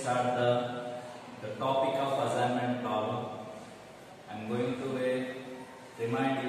start the, the topic of assignment problem. I'm going to uh, remind you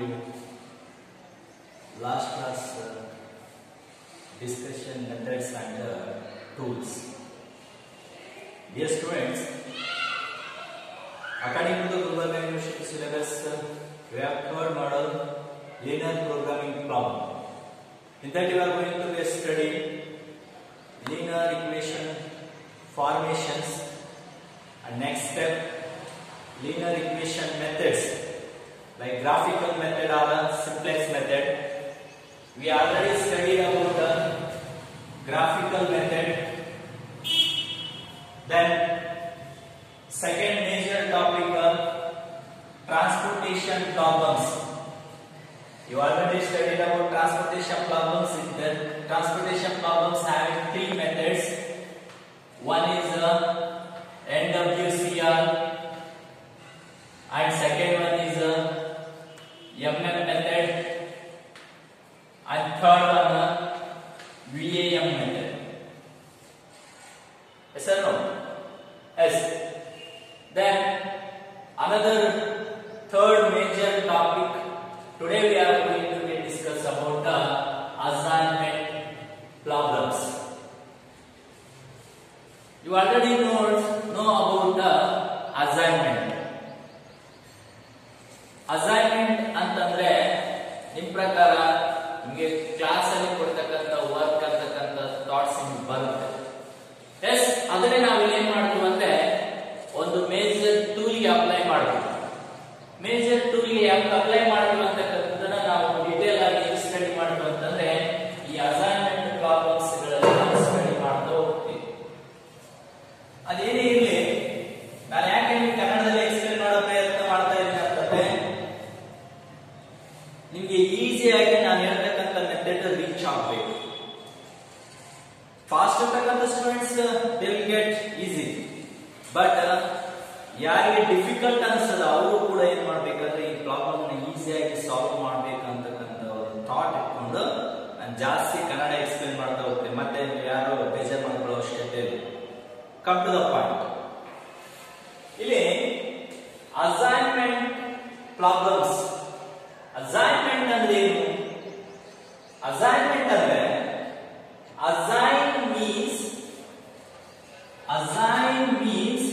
last class uh, discussion methods and uh, tools. Dear students, according to the Gulbarga University syllabus, uh, we have third model linear programming problem. In that you are going to be study linear equation formations and next step linear equation methods like graphical method or a simplex method. We already studied about the graphical method. Then second major topic of transportation problems. You already studied about transportation problems. The transportation problems having three methods. One is uh, NWCR and second one is uh, MM method and third one uh, VAM method. Yes or no? Yes. Then another third major topic Today we are going to be discuss about the assignment problems. You already know, know about the assignment. Assignment ಅಂತಂದ್ರೆ ನಿಮ್ ಪ್ರಕಾರ ನಿಮಗೆ class ಅಲ್ಲಿ ಕೊಡ್ತಕ್ಕಂತ work ಅಂತಕ್ಕಂತ thoughts ನಿಮ್ಗೆ ಬರುತ್ತೆ S ಅದನ್ನೇ ನಾವು ಏನ್ ಮಾಡ್ತೀವಿ ಅಂದ್ರೆ ಒಂದು ಮೇಜರ್ ಟೂಲ್ಗೆ ಅಪ್ಲೈ ಮಾಡ್ತೀವಿ ಮೇಜರ್ ಟೂಲ್ಗೆ ಯಾಕೆ ಅಪ್ಲೈ ಮಾಡ್ತೀವಿ ಅಂತಕ್ಕಂಥದ್ದನ್ನ ನಾವು ಡಿಟೇಲ್ ಆಗಿ ಸ್ಟಡಿ ಮಾಡ್ತೀವಿ ಅಂತಂದ್ರೆ ಈ ಅಸೈನ್ಮೆಂಟ್ ಪ್ರಾಬ್ಲಮ್ಸ್ ಗಳಲ್ಲಿ ನಾವು ಸ್ಟಡಿ ಮಾಡ್ತಾ ಹೋಗ್ತೀವಿ ಅದೇನೇ ಇರಲಿ ನಾನು ಯಾಕೆ ನಿಮ್ಗೆ ಕನ್ನಡದಲ್ಲಿ ಎಕ್ಸ್ಪ್ಲೇನ್ ಮಾಡೋ ಪ್ರಯತ್ನ ಮಾಡ್ತಾ ಇದ್ದೀನಿ ಅಂತಂದ್ರೆ ನಿಮ್ಗೆ ಈಸಿಯಾಗಿ ನಾನು ಹೇಳ್ತಕ್ಕಂಥ ಮೆಥಡ್ ರೀಚ್ ಆಗಬೇಕು ಫಾಸ್ಟ್ ಇರ್ತಕ್ಕಂಥ students they will get easy but ಯಾರಿಗೆ ಡಿಫಿಕಲ್ಟ್ ಅನ್ಸದ ಅವರು ಕೂಡ ಏನ್ ಮಾಡ್ಬೇಕಂದ್ರೆ ಈ ಪ್ರಾಬ್ಲಮ್ ನ ಈಸಿಯಾಗಿ ಸಾಲ್ವ್ ಮಾಡ್ಬೇಕಂತಕ್ಕಂಥ ಒಂದು ಥಾಟ್ ಇಟ್ಕೊಂಡು ನಾನು ಜಾಸ್ತಿ ಕನ್ನಡ ಎಕ್ಸ್ಪ್ಲೇನ್ ಮಾಡ್ತಾ ಹೋಗ್ತೇನೆ ಮತ್ತೆ ಯಾರು ಬೇಜಾರ್ ಮಾಡ್ಕೊಳ್ಳೋ ಅವಶ್ಯಕತೆ ಇಲ್ಲ ಕಮ್ ಟು ದ ಪಾಯಿಂಟ್ ಇಲ್ಲಿ ಅಸೈನ್ಮೆಂಟ್ ಪ್ರಾಬ್ಲಮ್ಸ್ ಅಸೈನ್ಮೆಂಟ್ ಅಂದ್ರೆ ಏನು ಅಸೈನ್ಮೆಂಟ್ ಅಂದ್ರೆ assign means assign means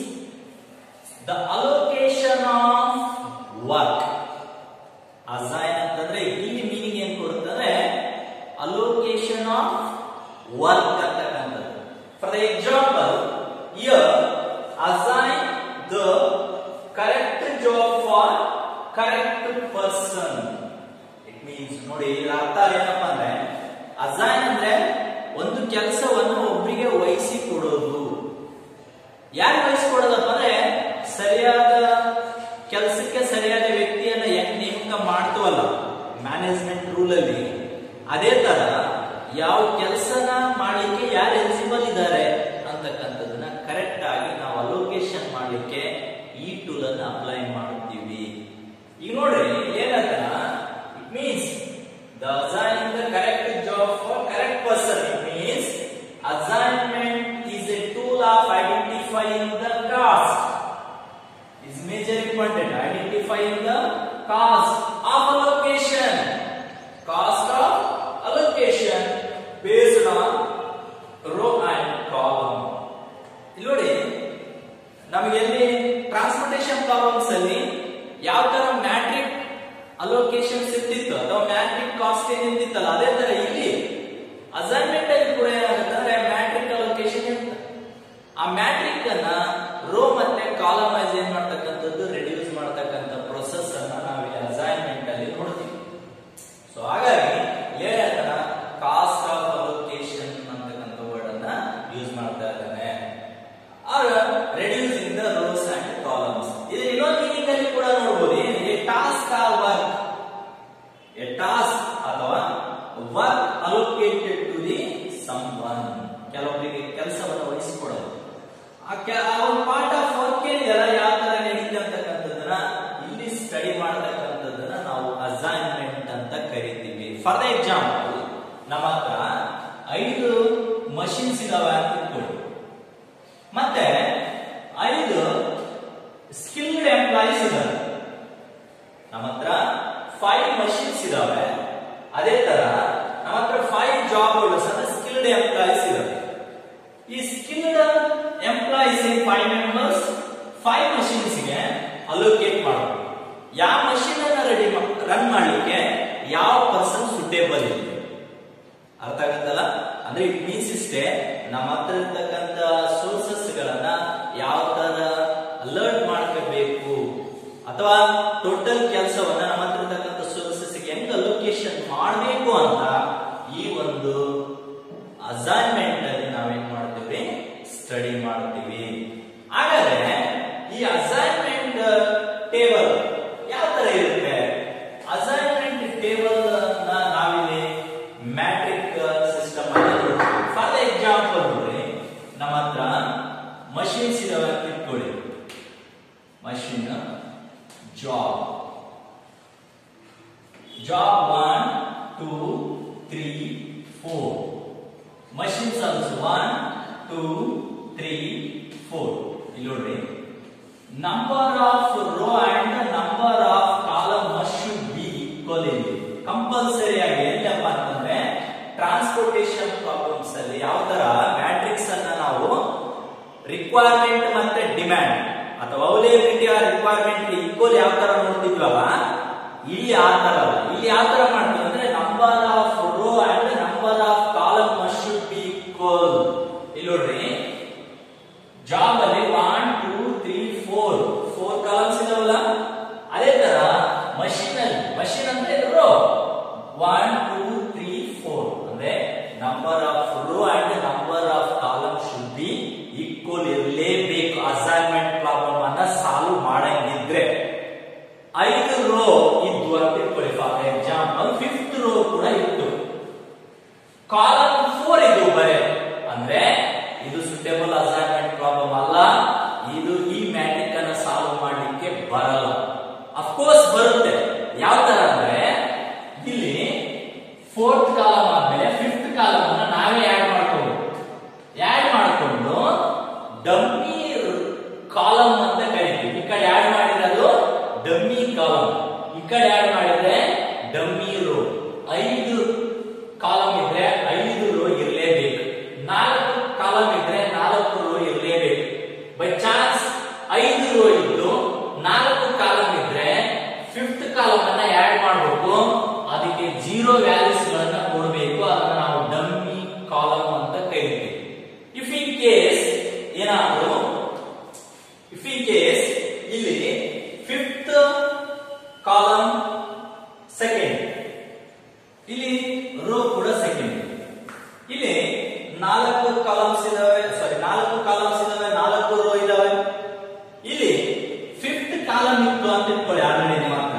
the allocation of work assign ಅಂತಂದ್ರೆ ಇಲ್ಲಿ ಮೀನಿಂಗ್ ಏನ್ ಕೊಡುತ್ತಂದ್ರೆ ಅಲೋಕೇಶನ್ ಆಫ್ ವರ್ಕ್ ಅಂತಕ್ಕಂಥದ್ದು for the example year assign the correct job for correct person it means ನೋಡಿ ಇದರ ಅರ್ಥ ಏನಪ್ಪಾ ಅಂದ್ರೆ ಅಸೈನ್ ಅಂದ್ರೆ ಒಂದು ಕೆಲಸವನ್ನು ಒಬ್ಬರಿಗೆ ವಹಿಸಿ ಕೊಡೋದು ಯಾರು ವಹಿಸ್ಕೊಡೋದಪ್ಪ ಅಂದ್ರೆ ಸರಿಯಾದ ಕೆಲಸಕ್ಕೆ ಸರಿಯಾದ ವ್ಯಕ್ತಿಯನ್ನ ಹೆಂಗ್ ನೇಮಕ ಮಾಡ್ತೀವಲ್ಲ ಮ್ಯಾನೇಜ್ಮೆಂಟ್ ರೂಲ್ ಅಲ್ಲಿ ಅದೇ ತರ ಯಾವ ಕೆಲಸನ ಮಾಡಲಿಕ್ಕೆ ಯಾರು ಎಲಿಜಿಬಲ್ ಇದ್ದಾರೆ ಅಂತಕ್ಕಂಥದ್ದನ್ನ ಕರೆಕ್ಟ್ ಆಗಿ ನಾವು ಅಲೋಕೇಶನ್ ಮಾಡಲಿಕ್ಕೆ ಈ ಟೂಲ್ ಅನ್ನ ಅಪ್ಲೈ ಮಾಡುತ್ತೀವಿ ಈಗ ನೋಡ್ರಿ ಏನಂತ it means the assigning the correct job for correct person it means assignment is a tool of identifying the cost is major important identifying the cost of allocation cost of allocation based on row and column ಇಲ್ಲಿ ನೋಡಿ ನಮಗೆ ಎಲ್ಲಿ transportation problems ಅಲ್ಲಿ ಯಾವ ತರ matrix allocations ಇರ್ತಿತ್ತು ಅಥವಾ matrix cost ಏನಿರ್ತಿತ್ತಲ್ಲ ಅದೇ ತರ ಇಲ್ಲಿ ಅಸೈನ್ಮೆಂಟ್ ಅಲ್ಲಿ ಕೂಡ ಏನಾಗುತ್ತೆ ಮ್ಯಾಟ್ರಿಕ್ ಅಲೋಕೇಶನ್ ಇರುತ್ತೆ ಆ ಮ್ಯಾಟ್ರಿಕ್ ಅನ್ನ ರೋ ಮತ್ತೆ ಕಾಲಮ್ ವೈಸ್ ಏನ್ ಮಾಡ್ತಕ್ಕಂಥದ್ದು ರೆಡ್ಯೂಸ್ ಮಾಡ್ತಕ್ಕಂಥ ಪ್ರೊಸೆಸ್ ಅನ್ನ ನಾವು ಅಸೈನ್ಮೆಂಟ್ ಅಲ್ಲಿ ನೋಡ್ತೀವಿ ಸೊ ಹಾಗಾಗಿ ಏನ ಕಾಸ್ಟ್ ಆಫ್ ಅಲೋಕೇಶನ್ ಅಂತಕ್ಕಂಥ ವರ್ಡ್ ಅನ್ನ ಯೂಸ್ ಮಾಡ್ತಾ ಇದ್ದಾನೆ ಆಗ reducing the rows and columns ಇದು ಇನ್ನೊಂದು ಮೀನಿಂಗ್ ಅಲ್ಲಿ ಕೂಡ ನೋಡಬಹುದು a task or work a task ಅಥವಾ work allocated to the someone ಕೆಲವೊಬ್ಬರಿಗೆ ಕೆಲಸವನ್ನು ವಹಿಸಿಕೊಡೋದು ಆ ಕೆ- ಆ ಒಂದು ಪಾರ್ಟ್ ಆಫ್ ವರ್ಕ್ ಏನಿದೆಯಲ್ಲ ಯಾವ ತರ ನಡೀತೆ ಅಂತಕ್ಕಂಥದ್ದನ್ನ ಇಲ್ಲಿ ಸ್ಟಡಿ ಮಾಡ್ತಕ್ಕಂಥದ್ದನ್ನ ನಾವು ಅಸೈನ್ಮೆಂಟ್ ಅಂತ ಕರಿತೀವಿ ಫಾರ್ ದ ಎಕ್ಸಾಂಪಲ್ ನಮ್ಮ ಹತ್ರ ಐದು ಮಷಿನ್ಸ್ ಇದಾವೆ ಅಂತ ಇಟ್ಕೊಳ್ಳಿ ಮತ್ತೆ ಇದಾವೆ ಅದೇ ತರ ನಮ್ಮ ಹತ್ರ ಫೈವ್ ಜಾಬ್ ಹೋಲ್ಡರ್ಸ್ ಅಂದ್ರೆ ಸ್ಕಿಲ್ಡ್ ಎಂಪ್ಲಾಯೀಸ್ ಇದಾವೆ ಈ skilled employees five members five machines ಗೆ ಅಲೋಕೇಟ್ ಮಾಡಬೇಕು ಯಾವ ಮಷೀನ್ ಅನ್ನ ರೆಡಿ ರನ್ ಮಾಡ್ಲಿಕ್ಕೆ ಯಾವ ಪರ್ಸನ್ ಸುಟೇಬಲ್ ಇದೆ ಅರ್ಥ ಆಗತ್ತಲ್ಲ ಅಂದ್ರೆ ಇಟ್ ಮೀನ್ಸ್ ಇಷ್ಟೇ ನಮ್ಮ ಹತ್ರ ಇರ್ತಕ್ಕಂತ ಸೋರ್ಸಸ್ ಗಳನ್ನ ಯಾವ ತರ ಅಲರ್ಟ್ ಮಾಡ್ಕೋಬೇಕು ಅಥವಾ ಟೋಟಲ್ ಕೆಲಸವನ್ನ ನಮ್ಮ ಹತ್ರ ಇರ್ತಕ್ಕಂಥ ಸೋರ್ಸಸ್ ಹೆಂಗ್ ಅಲೋಕೇಶನ್ ಮಾಡಬೇಕು ಅಂತ ಈ ಒಂದು ಅಸೈನ್ಮೆಂಟ್ ಅಲ್ಲಿ ನಾವೇನ್ ಮಾಡ್ತೀವಿ ಸ್ಟಡಿ ಮಾಡ್ತೀವಿ ಹಾಗಾದ್ರೆ ಈ ಅಸೈನ್ಮೆಂಟ್ ಟೇಬಲ್ ಯಾವ ತರ ಇರುತ್ತೆ ಅಸೈನ್ಮೆಂಟ್ ಟೇಬಲ್ ನಾವಿಲ್ಲಿ ಮ್ಯಾಟ್ರಿಕ್ ಸಿಸ್ಟಮ್ ಅಲ್ಲಿ ಫಾರ್ ಎಕ್ಸಾಂಪಲ್ ನೋಡಿ ನಮ್ಮ ಹತ್ರ ಮಷಿನ್ಸ್ ಇದಾವೆ ಅಂತ ಇಟ್ಕೊಳ್ಳಿ machine job job one two three four machines also one two three four ಇಲ್ಲಿ ನೋಡ್ರಿ number of row and number of column must should be equal ಇಲ್ಲಿ ಕಂಪಲ್ಸರಿ ಆಗಿ ಎಲ್ಲಪ್ಪ ಅಂತಂದ್ರೆ ಟ್ರಾನ್ಸ್ಪೋರ್ಟೇಶನ್ ಪ್ರಾಬ್ಲಮ್ಸ್ ಅಲ್ಲಿ ಯಾವ ತರ ಮ್ಯಾಟ್ರಿಕ್ಸ್ ಅನ್ನ ನಾವು ರಿಕ್ವೈರ್ಮೆಂಟ್ ಮತ್ತೆ ಡಿಮ್ಯಾಂಡ್ ಅಥವಾ ಅವೈಲೇಬಿಲಿಟಿ ಆ ರಿಕ್ವೈರ್ಮೆಂಟ್ ಈಕ್ವಲ್ ಯಾವ ತರ ನೋಡ್ತಿದ್ವಲ್ಲ ಇಲ್ಲಿ ಆ ತರ ಅಲ್ಲ ಇಲ್ಲಿ ಯಾವ ತರ ಮಾಡ್ತೀವಿ ಅಂದ್ರೆ number of row and number of column must should be equal ಇಲ್ಲಿ ನೋಡ್ರಿ ಜಾಬ್ ಅಲ್ಲಿ one two three four four columns ಇದಾವಲ್ಲ ಅದೇ ತರ ಮಷೀನ್ ಅಲ್ಲಿ ಮಷೀನ್ ಅಂದ್ರೆ row one two three four ಅಂದ್ರೆ number of row and number of column should be equal ಇರಲೇಬೇಕು ಅಸೈನ್ಮೆಂಟ್ ಪ್ರಾಬ್ಲಮ್ ಅನ್ನ ಸಾಲ್ವ್ ಮಾಡಂಗಿದ್ರೆ ಐದು ರೋ ಇದ್ವು ಅಂತ ಇಟ್ಕೊಳ್ಳಿ ಫಾರ್ ಎಕ್ಸಾಂಪಲ್ ಫಿಫ್ತ್ ರೋ ಕೂಡ ಇತ್ತು ಕಾಲಮ್ ಫೋರ್ ಇದು ಬರೆ ಅಂದ್ರೆ ಇದು ಸುಟೇಬಲ್ ಅಸೈನ್ಮೆಂಟ್ ಪ್ರಾಬ್ಲಮ್ ಅಲ್ಲ ಇದು ಈ ಮ್ಯಾಟ್ರಿಕ್ ಅನ್ನ ಸಾಲ್ವ್ ಮಾಡ್ಲಿಕ್ಕೆ ಬರಲ್ಲ ಅಫ್ಕೋರ್ಸ್ ಬರುತ್ತೆ ಯಾವ ತರ ಅಂದ್ರೆ ಇಲ್ಲಿ ಫೋರ್ತ್ ಕಾಲಮ್ ಆದ್ಮೇಲೆ ಫಿಫ್ತ್ ಕಾಲಮ್ ಅನ್ನ ನಾವೇ ಆಡ್ ಮಾಡ್ಕೋಬಹುದು ಆಡ್ ಮಾಡ್ಕೊಂಡು ಡಮ್ಮಿ ಕಾಲಮ್ ಅಂತ ಕರಿತೀವಿ ಈ ಕಡೆ ಆಡ್ ಮಾಡಿರೋದು ಡಮ್ಮಿ ಕಾಲಮ್ ಈ ಕಡೆ ಆಡ್ ಮಾಡಿದ್ರೆ ಡಮ್ಮಿ ರೋ ಐದು ಕಾಲಮ್ ಇದ್ರೆ ಐದು ರೋ ಇರಲೇಬೇಕು ನಾಲ್ಕು ಕಾಲಮ್ ಇದ್ರೆ ನಾಲ್ಕು ರೋ ಇರಲೇಬೇಕು ಬೈ ಚಾನ್ಸ್ ಐದು ರೋ ಇದ್ದು ನಾಲ್ಕು ಕಾಲಮ್ ಇದ್ರೆ ಫಿಫ್ತ್ ಕಾಲಮ್ ಅನ್ನ ಆಡ್ ಮಾಡಬೇಕು ಅದಕ್ಕೆ ಜೀರೋ ವ್ಯಾಲ್ಯೂಸ್ ಗಳನ್ನ ಕೊಡಬೇಕು ಅದನ್ನ ನಾವು ಡಮ್ಮಿ ಕಾಲಮ್ ಅಂತ ಕರಿತೀವಿ ಇಫ್ ಇನ್ ಕೇಸ್ ಏನಾದ್ರು ಇಫ್ ಇನ್ ಕೇಸ್ ಇಲ್ಲಿ ಫಿಫ್ತ್ ಕಾಲಮ್ ಸೆಕೆಂಡ್ ಇಲ್ಲಿ ರೋ ಕೂಡ ಸೆಕೆಂಡ್ ಇಲ್ಲಿ ನಾಲ್ಕು ಕಾಲಮ್ಸ್ ಇದಾವೆ ಸಾರಿ ನಾಲ್ಕು ಕಾಲಮ್ಸ್ ಇದಾವೆ ನಾಲ್ಕು ರೋ ಇದಾವೆ ಇಲ್ಲಿ ಫಿಫ್ತ್ ಕಾಲಮ್ ಇತ್ತು ಅಂತ ಇಟ್ಕೊಳ್ಳಿ ಆಲ್ರೆಡಿ ನಿಮ್ಮ ಹತ್ರ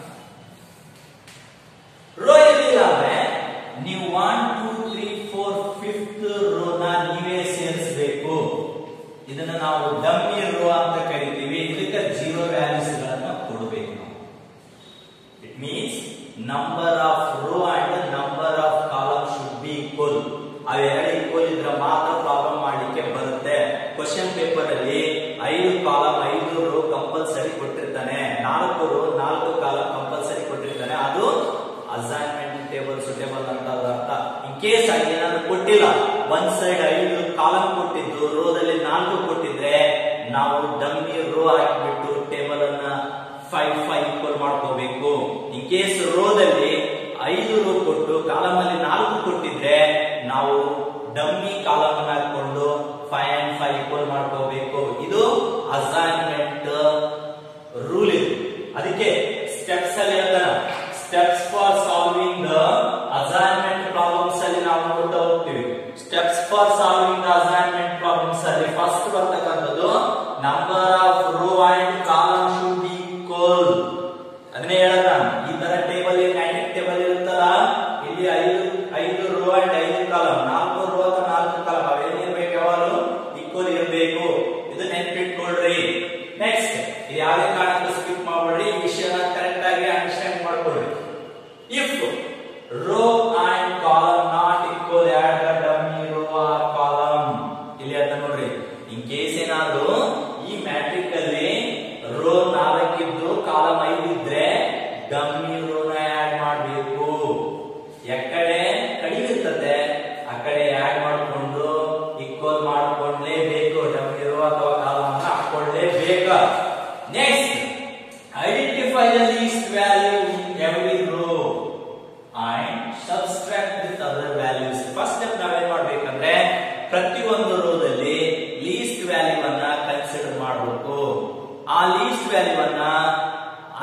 ರೋ ಇರಲಿಲ್ಲ ಅಂದ್ರೆ ನೀವು one two three four fifth ರೋನ ನೀವೇ ಸೇರಿಸಬೇಕು ಇದನ್ನ ನಾವು ಡಮ್ಮಿ ರೋ ಅಂತ ಕರಿತೀವಿ ಇದಕ್ಕೆ ಜೀರೋ ವ್ಯಾಲ್ಯೂಸ್ ಗಳನ್ನ ಕೊಡಬೇಕು ನಾವು it means number of row and number of column should be equal ಅವೆರಡು ಈಕ್ವಲ್ ಇದ್ರೆ ಮಾತ್ರ ಪ್ರಾಬ್ಲಮ್ ಮಾಡ್ಲಿಕ್ಕೆ ಬರುತ್ತೆ ಕ್ವಶನ್ ಪೇಪರ್ ಅಲ್ಲಿ ಐದು ಕಾಲಮ್ ಐದು ರೋ ಕಂಪಲ್ಸರಿ ಕೊಟ್ಟಿರ್ತಾನೆ ನಾಲ್ಕು ರೋ ನಾಲ್ಕು ಕಾಲಮ್ ಕಂಪಲ್ಸರಿ ಕೊಟ್ಟಿರ್ತಾನೆ ಅದು ಅಸೈನ್ಮೆಂಟ್ ಟೇಬಲ್ ಸುಟೇಬಲ್ ಅಂತ ಅದ್ರ ಅರ್ಥ ಇನ್ ಕೇಸ್ ಆಗಿ ಏನಾದ್ರು ಕೊಟ್ಟಿಲ್ಲ ಒಂದ್ ಸೈಡ್ ಐದು ಕಾಲಮ್ ಕೊಟ್ಟಿದ್ದು ರೋದಲ್ಲಿ ನಾಲ್ಕು ಕೊಟ್ಟಿದ್ರೆ ನಾವು ಡಮ್ಮಿ ರೋ ಹಾಕಿಬಿಟ್ಟು ಟೇಬಲ್ ಅನ್ನ ಫೈವ್ ಫೈವ್ ಈಕ್ವಲ್ ಮಾಡ್ಕೋಬೇಕು ಇನ್ ಕೇಸ್ ರೋದಲ್ಲಿ ಐದು ರೋ ಕೊಟ್ಟು ಕಾಲಮ್ ಅಲ್ಲಿ ನಾಲ್ಕು ಕೊಟ್ಟಿದ್ರೆ ನಾವು ಡಮ್ಮಿ ಕಾಲಮ್ ಅನ್ನ ಹಾಕೊಂಡು ಫೈವ್ ಅಂಡ್ ಫೈವ್ ಈಕ್ವಲ್ ಮಾಡ್ಕೋಬೇಕು ಇದು ಅಸೈನ್ಮೆಂಟ್ ರೂಲ್ ಇದು ಅದಕ್ಕೆ ಸ್ಟೆಪ್ಸ್ ಅಲ್ಲಿ ಹೇಳ್ತಾನ steps for solving the assignment problems ಅಲ್ಲಿ ನಾವು ನೋಡ್ತಾ ಹೋಗ್ತೀವಿ steps for solving the assignment problems ಅಲ್ಲಿ ಫಸ್ಟ್ ಬರ್ತಕ್ಕಂಥದ್ದು number of row and column should be equal ಅದನ್ನೇ ಹೇಳೋಣ ಈ ತರ ಟೇಬಲ್ ಮ್ಯಾಟ್ರಿಕ್ ಟೇಬಲ್ ಇರುತ್ತಲ್ಲ ಇಲ್ಲಿ ಐದು ಐದು ರೋ ಅಂಡ್ ಐದು ಕಾಲಮ್ ನಾಲ್ಕು ರೋ ಅಥವಾ ನಾಲ್ಕು ಕಾಲಮ್ ಅವೇನಿರ್ಬೇಕು ಯಾವಾಗಲೂ ಈಕ್ವಲ್ ಇರಬೇಕು ಇದು ನೆನ್ಪಿಟ್ಕೊಳ್ರಿ ನೆಕ್ಸ್ಟ್ ಇದು ಯಾವುದೇ ಕಾರಣಕ್ಕೂ ಸ್ಕಿಪ್ ಮಾಡಬೇಡ್ರಿ ಈ ವಿಷಯನ ಕರೆಕ್ಟ್ ಆಗಿ ಅಂಡರ್ಸ್ಟ್ಯಾಂಡ್ ಮಾಡ್ಕೊಳ್ರಿ if row and column not equal at the dummy row or column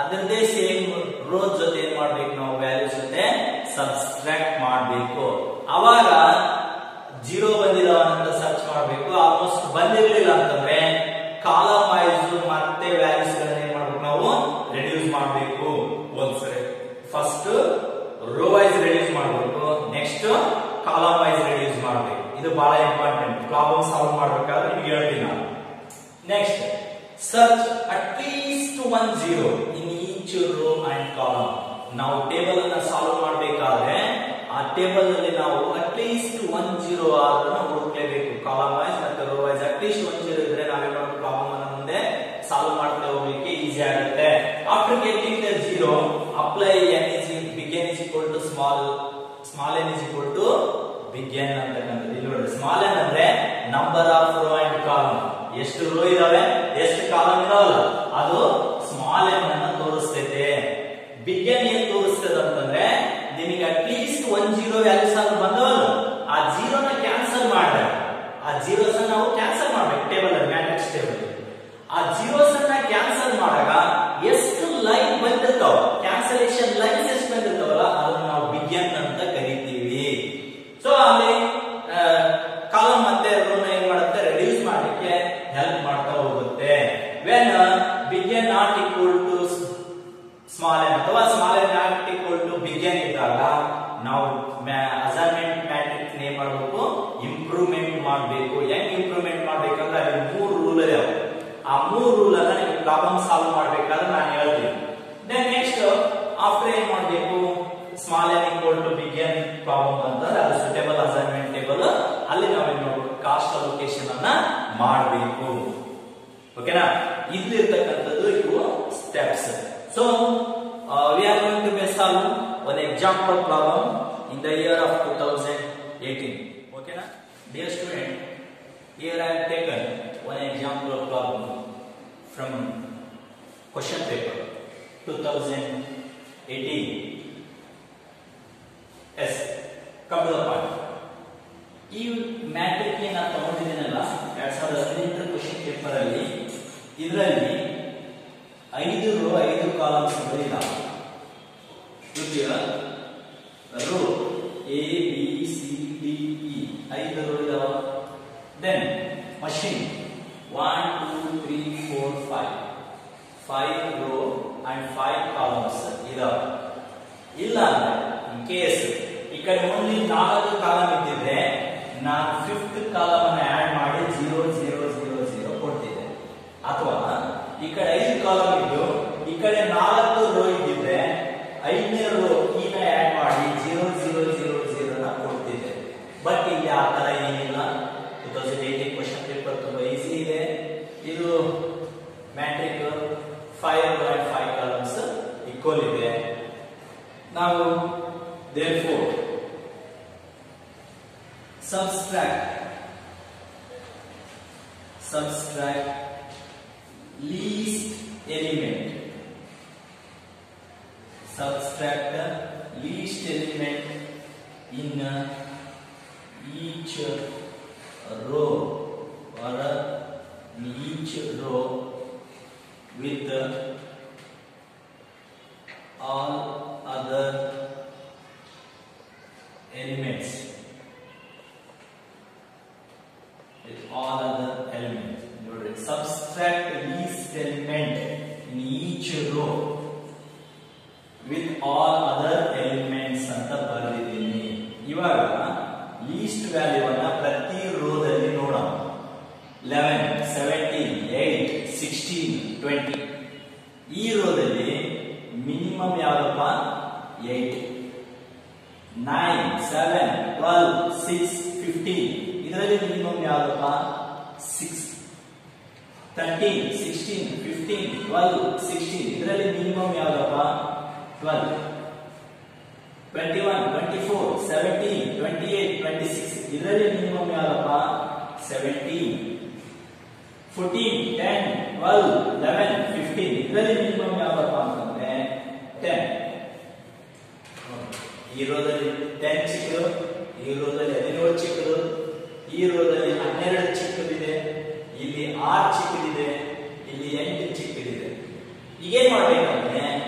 ಅದರದೇ ಸೇಮ್ ರೋ ಜೊತೆ ಏನ್ ಮಾಡ್ಬೇಕು ನಾವು ವ್ಯಾಲ್ಯೂಸ್ ಜೊತೆ ಸಬ್ಸ್ಟ್ರಾಕ್ಟ್ ಮಾಡಬೇಕು ಅವಾಗ ಜೀರೋ ಬಂದಿದಾವ ಅಂತ ಸರ್ಚ್ ಮಾಡಬೇಕು ಆಲ್ಮೋಸ್ಟ್ ಬಂದಿರಲಿಲ್ಲ ಅಂತಂದ್ರೆ ಕಾಲಮ್ ವೈಸ್ ಮತ್ತೆ ವ್ಯಾಲ್ಯೂಸ್ ಗಳನ್ನ ಏನ್ ಮಾಡ್ಬೇಕು ನಾವು ರೆಡ್ಯೂಸ್ ಮಾಡಬೇಕು ಒಂದ್ಸರಿ ಫಸ್ಟ್ ರೋ ವೈಸ್ ರೆಡ್ಯೂಸ್ ಮಾಡಬೇಕು ನೆಕ್ಸ್ಟ್ ಕಾಲಮ್ ವೈಸ್ ರೆಡ್ಯೂಸ್ ಮಾಡಬೇಕು ಇದು ಬಹಳ ಇಂಪಾರ್ಟೆಂಟ್ ಪ್ರಾಬ್ಲಮ್ ಸಾಲ್ವ್ ಮಾಡ್ಬೇಕಾದ್ರೆ ನಿಮ್ಗೆ ಹೇಳ್ತೀನಿ ನಾನು next search at least one zero in each row and column ನಾವು ಟೇಬಲ್ ಅನ್ನ ಸಾಲ್ವ್ ಮಾಡಬೇಕಾದ್ರೆ ಆ ಟೇಬಲ್ ನಲ್ಲಿ ನಾವು ಅಟ್ಲೀಸ್ಟ್ ಒನ್ ಜೀರೋ ಆದ್ರೂ ಹುಡುಕ್ಲೇಬೇಕು ಕಾಲಮ್ ವೈಸ್ ಮತ್ತೆ row wise at least one zero ಇದ್ರೆ ನಾವೇನ್ ಮಾಡಬೇಕು ಪ್ರಾಬ್ಲಮ್ ಅನ್ನ ಮುಂದೆ ಸಾಲ್ವ್ ಮಾಡ್ತಾ ಹೋಗ್ಲಿಕ್ಕೆ ಈಸಿ ಆಗುತ್ತೆ after getting the zero apply N is big N is equal to small small N is equal to big N ಅಂತಕ್ಕಂಥದ್ದು ಇಲ್ಲಿ ನೋಡಿ ಸ್ಮಾಲ್ ಎನ್ ಅಂದ್ರೆ number of row and column ಎಷ್ಟು ರೋ ಇದಾವೆ ಎಷ್ಟು ಕಾಲಮ್ ಇದಾವಲ್ಲ ಅದು ಸ್ಮಾಲ್ ಎನ್ ಅನ್ನ ತೋರಿಸ್ತೈತೆ ಬಿಗ್ ಎನ್ ಏನ್ ತೋರಿಸ್ತದೆ ಅಂತಂದ್ರೆ ನಿಮಗೆ ಅಟ್ಲೀಸ್ಟ್ ಒನ್ ಜೀರೋ ವ್ಯಾಲ್ಯೂಸ್ ಆದ್ರೂ ಬಂದವಲ್ಲ ಆ ಜೀರೋನ ಕ್ಯಾನ್ಸಲ್ ಮಾಡಿದ್ರೆ ಆ ಜೀರೋಸ್ ನಾವು ಕ್ಯಾನ್ಸಲ್ ಮಾಡ್ಬೇಕು ಟೇಬಲ್ ಅಲ್ಲಿ ಮ್ಯಾಟ್ರಿಕ್ಸ್ ಟೇಬಲ್ ಆ ಜೀರೋಸ್ ಅನ್ನ ಕ್ಯಾನ್ಸಲ್ ಮಾಡಾಗ ಎಷ್ಟು ಲೈನ್ ಬಂದಿರ್ತಾವ ಕ್ಯಾನ್ಸಲೇಷನ್ ಲೈನ್ಸ್ ಎಷ್ಟು ಬಂದಿರ್ತಾವಲ್ಲ ಅದನ್ನ ನಾವು ಬಿಗ್ ಎನ್ ಅಂತ ಕರಿತೀವಿ ಸೊ ಅಲ್ಲಿ ಕಾಲಮ್ ಮತ್ತೆ ರೋನ ಏನ್ ಮಾಡುತ್ತೆ ರೆಡ್ಯೂಸ್ ಮಾಡಲಿಕ್ಕೆ ಹೆಲ್ಪ್ ಮಾಡ್ತಾ ಹೋಗುತ್ತೆ when big N not equal to small N ಅಥವಾ small N not equal to big N ಇದ್ದಾಗ ನಾವು ಅಸೈನ್ಮೆಂಟ್ ಮ್ಯಾಟ್ರಿಕ್ಸ್ ಏನ್ ಮಾಡಬೇಕು ಇಂಪ್ರೂವ್ಮೆಂಟ್ ಮಾಡಬೇಕು ಹೆಂಗ್ ಇಂಪ್ರೂವ್ಮೆಂಟ್ ಮಾಡ್ಬೇಕಂದ್ರೆ ಅಲ್ಲಿ ಮೂರು ರೂಲ್ ಇದಾವೆ ಆ ಮೂರು ರೂಲ್ ಅನ್ನ ನೀವು ಪ್ರಾಬ್ಲಮ್ ಸಾಲ್ವ್ ಮಾಡ್ಬೇಕಾದ್ರೆ ನಾನು ಹೇಳ್ತೀನಿ ದೆನ್ ನೆಕ್ಸ್ಟ್ ಆಫ್ಟರ್ ಏನ್ ಮಾಡಬೇಕು small N equal to big N problem ಅಂತಂದ್ರೆ ಅದು ಸುಟೇಬಲ್ ಅಸೈನ್ಮೆಂಟ್ ಟೇಬಲ್ ಅಲ್ಲಿ ನಾವೇನ್ ಮಾಡಬೇಕು ಕಾಸ್ಟ್ ಅಲೋಕೇಶನ್ ಅನ್ನ ಮಾಡಬೇಕು ಓಕೆನಾ ಇಲ್ಲಿರ್ತಕ್ಕಂಥದ್ದು ಇವು steps so we are going to mess solve one example problem in the year of two thousand eighteen ಓಕೆನಾ dear student here I have taken one example of problem from question paper 2018 yes come to the point ಈ matrix ನಾನು ತಗೊಂಡಿದ್ದೀನಲ್ಲ ಎರಡ್ ಸಾವಿರದ ಹದಿನೆಂಟರ question paper ಅಲ್ಲಿ ಇದರಲ್ಲಿ ಐದು ರೋ ಐದು ಕಾಲಮ್ಸ್ ಇದ್ದಾವೆ row A B C D E ಐದು ರೋ ಇದಾವ then machine one two three four five five row and five columns ಇದಾವೆ ಇಲ್ಲ ಅಂದ್ರೆ ಇನ್ ಕೇಸ್ ಈ ಕಡೆ ಓನ್ಲಿ ನಾಲ್ಕು ಕಾಲಮ್ ಇದ್ದಿದ್ರೆ ನಾನು ಫಿಫ್ತ್ ಕಾಲಮ್ ಅನ್ನು ಆಡ್ ಮಾಡಿ ಜೀರೋ ಜೀರೋ ಜೀರೋ ಜೀರೋ ಕೊಡ್ತಿದ್ದೆ ಅಥವಾ ಈ ಕಡೆ ಐದು ಕಾಲಮ್ ಇದ್ದು ಈ ಕಡೆ ನಾಲ್ಕು ರೋ ಇದ್ದಿದ್ರೆ ಐದನೇ ರೋ ಈಗ ಆಡ್ ಮಾಡಿ ಜೀರೋ ಜೀರೋ ಜೀರೋ ಜೀರೋ ನ ಕೊಡ್ತಿದ್ದೆ ಬಟ್ ಇಲ್ಲಿ ಆ ತರ ಏನಿಲ್ಲ two thousand eighteen question paper ತುಂಬಾ ಈಸಿ ಇದೆ ಇದು matrix five and five columns equal ಇದೆ ನಾವು therefore subtract subtract least element subtract the least element in uh, each row or uh, in each row with uh, all other elements with all other elements ನೋಡ್ರಿ subtract least element in each row with all other elements ಅಂತ ಬರೆದಿದ್ದೀನಿ ಇವಾಗ list value ಅನ್ನ ಪ್ರತಿ ರೋದಲ್ಲಿ ನೋಡೋಣ eleven seventeen eight sixteen twenty ಈ ರೋದಲ್ಲಿ ಮಿನಿಮಮ್ ಯಾವ್ದಪ್ಪ eight nine seven twelve six fifteen ಇದರಲ್ಲಿ ಮಿನಿಮಮ್ ಯಾವ್ದಪ್ಪ six thirteen sixteen fifteen twelve sixteen ಇದರಲ್ಲಿ ಮಿನಿಮಮ್ ಯಾವ್ದಪ್ಪ twelve twenty one twenty four seventeen twenty eight twenty six ಇದರಲ್ಲಿ ಮಿನಿಮಮ್ ಯಾವ್ದಪ್ಪ seventeen fourteen ten twelve eleven fifteen ಇದರಲ್ಲಿ minimum ಯಾವ್ದಪ್ಪ ಅಂತಂದ್ರೆ ten ಈ ರೋದಲ್ಲಿ ಟೆನ್ ಚಿಕ್ಕದು ಈ ರೋದಲ್ಲಿ ಹದಿನೇಳು ಚಿಕ್ಕದು ಈ ರೋದಲ್ಲಿ ಹನ್ನೆರಡು ಚಿಕ್ಕದಿದೆ ಇಲ್ಲಿ ಆರು ಚಿಕ್ಕದಿದೆ ಇಲ್ಲಿ ಎಂಟು ಚಿಕ್ಕದಿದೆ ಈಗೇನ್ ಮಾಡ್ಬೇಕಂದ್ರೆ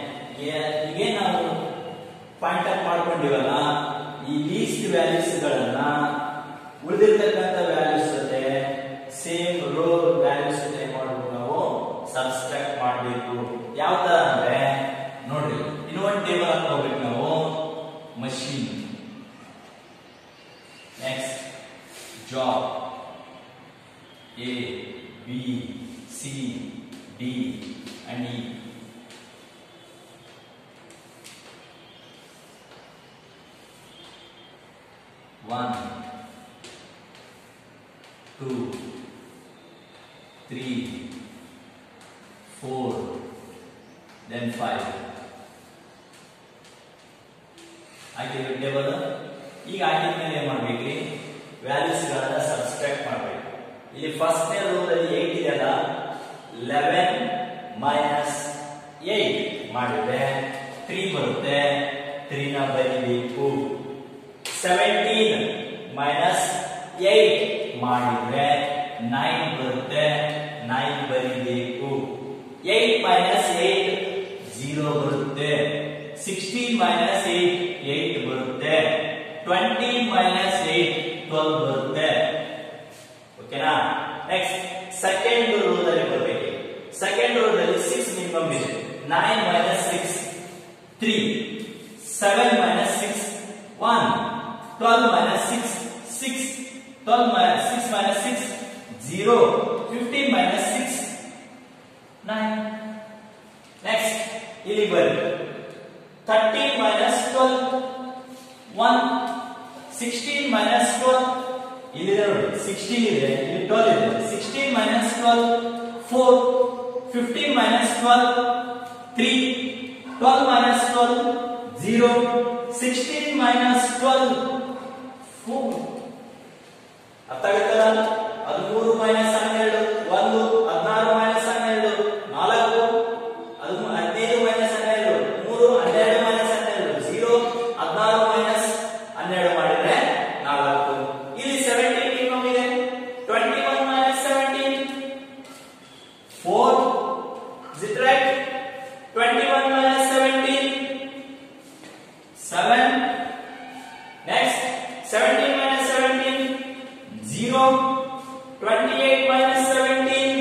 ಉಳಿದಿರ್ತಕ್ಕಂಥ ವ್ಯಾಲ್ಯೂಸ್ ಜೊತೆ ಸೇಮ್ ರೋ ವ್ಯಾಲ್ಯೂಸ್ ಜೊತೆ ಏನ್ ಮಾಡ್ಬೇಕು ನಾವು ಸಬ್ಸ್ಟ್ರಾಕ್ಟ್ ಮಾಡಬೇಕು ಯಾವ ತರ ಅಂದ್ರೆ ನೋಡ್ರಿ ಇನ್ನೊಂದು ಟೇಬಲ್ ಹಾಕೋಬೇಕು ನಾವು machine next job A B C D and E one, two, three, four, then five. ಹಾಕಿದ್ರೆ ಟೇಬಲ್ ಈಗ ಆಗಿದ ಮೇಲೆ ಏನ್ ಮಾಡ್ಬೇಕ್ರಿ ವ್ಯಾಲ್ಯೂಸ್ ಗಳನ್ನ ಸಬ್ಸ್ಟ್ರಾಕ್ಟ್ ಮಾಡ್ಬೇಕು ಇಲ್ಲಿ ಫಸ್ಟ್ನೇ ರೋದಲ್ಲಿ ಏಟ್ ಇದೆಯಲ್ಲ ಲೆವೆನ್ ಮೈನಸ್ ಏಟ್ ಮಾಡಿದ್ರೆ ತ್ರೀ ಬರುತ್ತೆ ತ್ರೀನ ಬರೀಬೇಕು ಸೆವೆಂಟೀನ್ ಮೈನಸ್ ಏಟ್ ಮಾಡಿದ್ರೆ ನೈನ್ ಬರುತ್ತೆ ನೈನ್ ಬರೀಬೇಕು ಏಟ್ ಮೈನಸ್ ಏಟ್ ಜೀರೋ ಬರುತ್ತೆ ಸಿಕ್ಸ್ಟೀನ್ ಮೈನಸ್ ಏಟ್ ಏಟ್ ಬರುತ್ತೆ ಟ್ವೆಂಟಿ ಮೈನಸ್ ಏಟ್ ಟ್ವೆಲ್ ಬರುತ್ತೆ ಓಕೆನಾ ನೆಕ್ಸ್ಟ್ ಸೆಕೆಂಡ್ ರೋದಲ್ಲಿ ಬರಬೇಕು ಸೆಕೆಂಡ್ ರೋದಲ್ಲಿ ಸಿಕ್ಸ್ ಮಿನಿಮಮ್ ಇದೆ nine minus six three seven minus six one twelve minus six six twelve minus six minus six zero fifteen minus six nine next ಇಲ್ಲಿ ಬನ್ನಿ thirteen minus twelve one sixteen minus twelve ಇಲ್ಲಿದೆ ನೋಡಿ sixteen ಇದೆ ಇಲ್ಲಿ twelve ಇದೆ sixteen minus twelve four fifteen minus twelve three twelve minus twelve zero sixteen minus twelve four ಅರ್ಥ ಆಗುತ್ತಲ್ಲ ಹದಿಮೂರು ಮೈನಸ್ ಹನ್ನೆರಡು ಒಂದು ಹದಿನಾರು ಮೈನಸ್ ಹನ್ನೆರಡು ನಾಲ್ಕು ಅದು ಹದಿನೈದು ಮೈನಸ್ ಹನ್ನೆರಡು ಮೂರು ಹನ್ನೆರಡು ಮೈನಸ್ ಹನ್ನೆರಡು ಜೀರೋ ಹದಿನಾರು ಮೈನಸ್ ಹನ್ನೆರಡು ಮಾಡಿದ್ರೆ ನಾಲ್ಕು ಇಲ್ಲಿ ಸೆವೆಂಟೀನ್ ಮಿನಿಮಮ್ ಇದೆ twenty one minus seventeen four is it right twenty one minus seventeen seven next seventeen minus seventeen zero twenty eight minus seventeen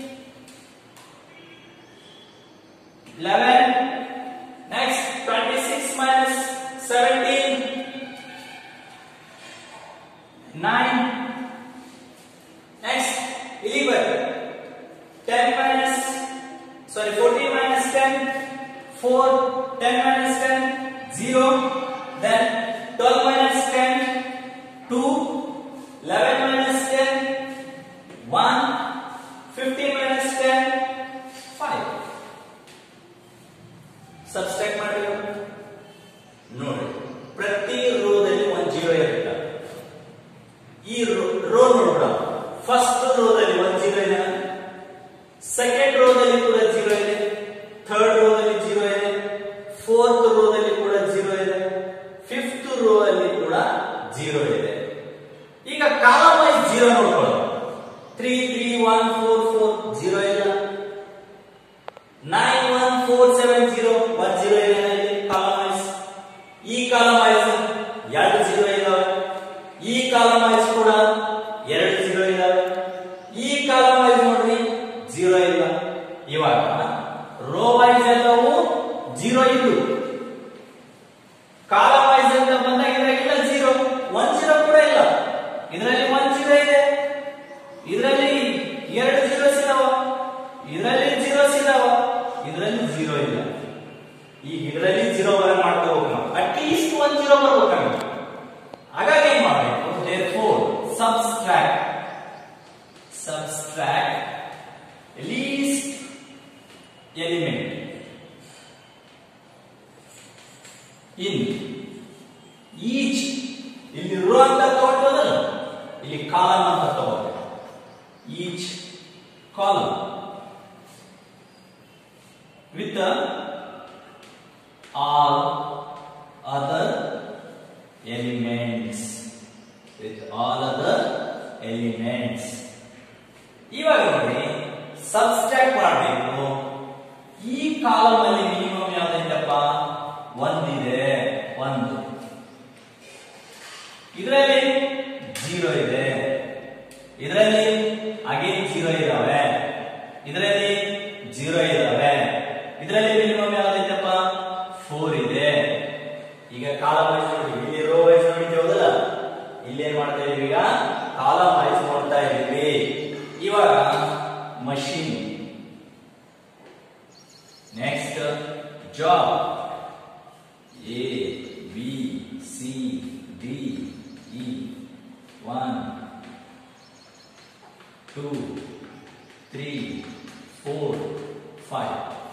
eleven next twenty six minus seventeen nine next ಇಲ್ಲಿ ಬರ್ರಿ ten minus sorry fourteen minus ten four ten minus ten zero then twelve minus ten two eleven minus ten one fifteen minus ten five subtract ಮಾಡಬೇಕು ನೋಡಿ ಪ್ರತಿ ರೋದಲ್ಲಿ ಒಂದು zero ಇರುತ್ತೆ ಈ rho ನೋಡೋಣ first ರೋದಲ್ಲಿ ಒಂದು ಜೀರೋ ಇದೆ ಸೆಕೆಂಡ್ ರೋದಲ್ಲಿ ಕೂಡ ಜೀರೋ ಇದೆ ಥರ್ಡ್ ರೋದಲ್ಲಿ ಜೀರೋ ಇದೆ ಫೋರ್ತ್ ರೋದಲ್ಲಿ ಕೂಡ ಜೀರೋ ಇದೆ ಫಿಫ್ತ್ ರೋ ಅಲ್ಲಿ ಕೂಡ ಜೀರೋ ಇದೆ ಈಗ ಕಾಲಮ್ ವೈಸ್ ಜೀರೋ ನೋಡ್ಕೊಳ್ಳೋಣ three three one four four zero ಇಲ್ಲ nine one four seven zero one zero ಇದೆ ಇಲ್ಲಿ ಕಾಲಮ್ ವೈಸ್ ಈ ಕಾಲಮ್ ವೈಸ್ ಎರಡು ಜೀರೋ ಇದಾವೆ ಈ ಕಾಲಮ್ ವೈಸ್ ಕೂಡ ಎರಡು ಜೀರೋ ಇದಾವೆ ಈ ಕಾಲಮ್ ವೈಸ್ ನೋಡ್ರಿ ಜೀರೋ ಇಲ್ಲ ಇವಾಗ ರೋ ವೈಸ್ ಎಲ್ಲವೂ ಜೀರೋ ಇದ್ದು ಕಾಲಮ್ ವೈಸ್ ಅಂತ ಬಂದಾಗ ಇದ್ರಾಗಿಲ್ಲ ಜೀರೋ ಒನ್ ಜೀರೋ ಕೂಡ ಇಲ್ಲ ಇದರಲ್ಲಿ ಒನ್ ಜೀರೋ ಇದೆ ಇದರಲ್ಲಿ ಎರಡು ಜೀರೋಸ್ ಇದಾವ ಇದರಲ್ಲಿ ಜೀರೋಸ್ ಇದಾವ ಇದರಲ್ಲಿ ಜೀರೋ ಇಲ್ಲ ಈಗ ಇದರಲ್ಲಿ ಜೀರೋ ಬರ ಮಾಡ್ತಾ ಹೋಗಿ ನಾವು ಅಟ್ಲೀಸ್ಟ್ ಒಂದ್ ಜೀರೋ ಬರ್ಬೇಕು ಹಾಗಾಗಿ ಏನ್ ಮಾಡಬೇಕು therefore subtract subtract least element in each ಇಲ್ಲಿ ರೋ ಅಂತ ತಗೊಂಡ್ಬೋದಲ್ಲ ಇಲ್ಲಿ ಕಾಲಮ್ ಅಂತ ತಗೋಬೇಕು each column with all other elements with all other elements ಇವಾಗ ನೋಡಿ ಸಬ್ಸ್ಟ್ರಾಕ್ಟ್ ಮಾಡಬೇಕು ಈ ಕಾಲಮ್ ಅಲ್ಲಿ ಮಿನಿಮಮ್ ಯಾವ್ದೈತಪ್ಪ ಒಂದಿದೆ ಒಂದು ಇದರಲ್ಲಿ ಜೀರೋ ಇದೆ ಇದರಲ್ಲಿ ಅಗೇನ್ ಜೀರೋ ಇದಾವೆ ಇದರಲ್ಲಿ ಜೀರೋ ಇದಾವೆ ಇದರಲ್ಲಿ ಮಿನಿಮಮ್ ಯಾವ್ದೈತಪ್ಪ ಫೋರ್ ಇದೆ ಈಗ ಕಾಲಮ್ ವೈಸ್ ನೋಡಿ ಇಲ್ಲಿ ರೋ ವೈಸ್ ನೋಡಿದ್ದೇವಲ್ಲ ಇಲ್ಲಿ ಏನ್ ಮಾಡ್ತಾ ಇದೀವಿ ಈಗ ಕಾಲಮ್ ವೈಸ್ ನೋಡ್ತಾ ಇದೀವಿ ಇವಾಗ machine next job A B C D E one two three four five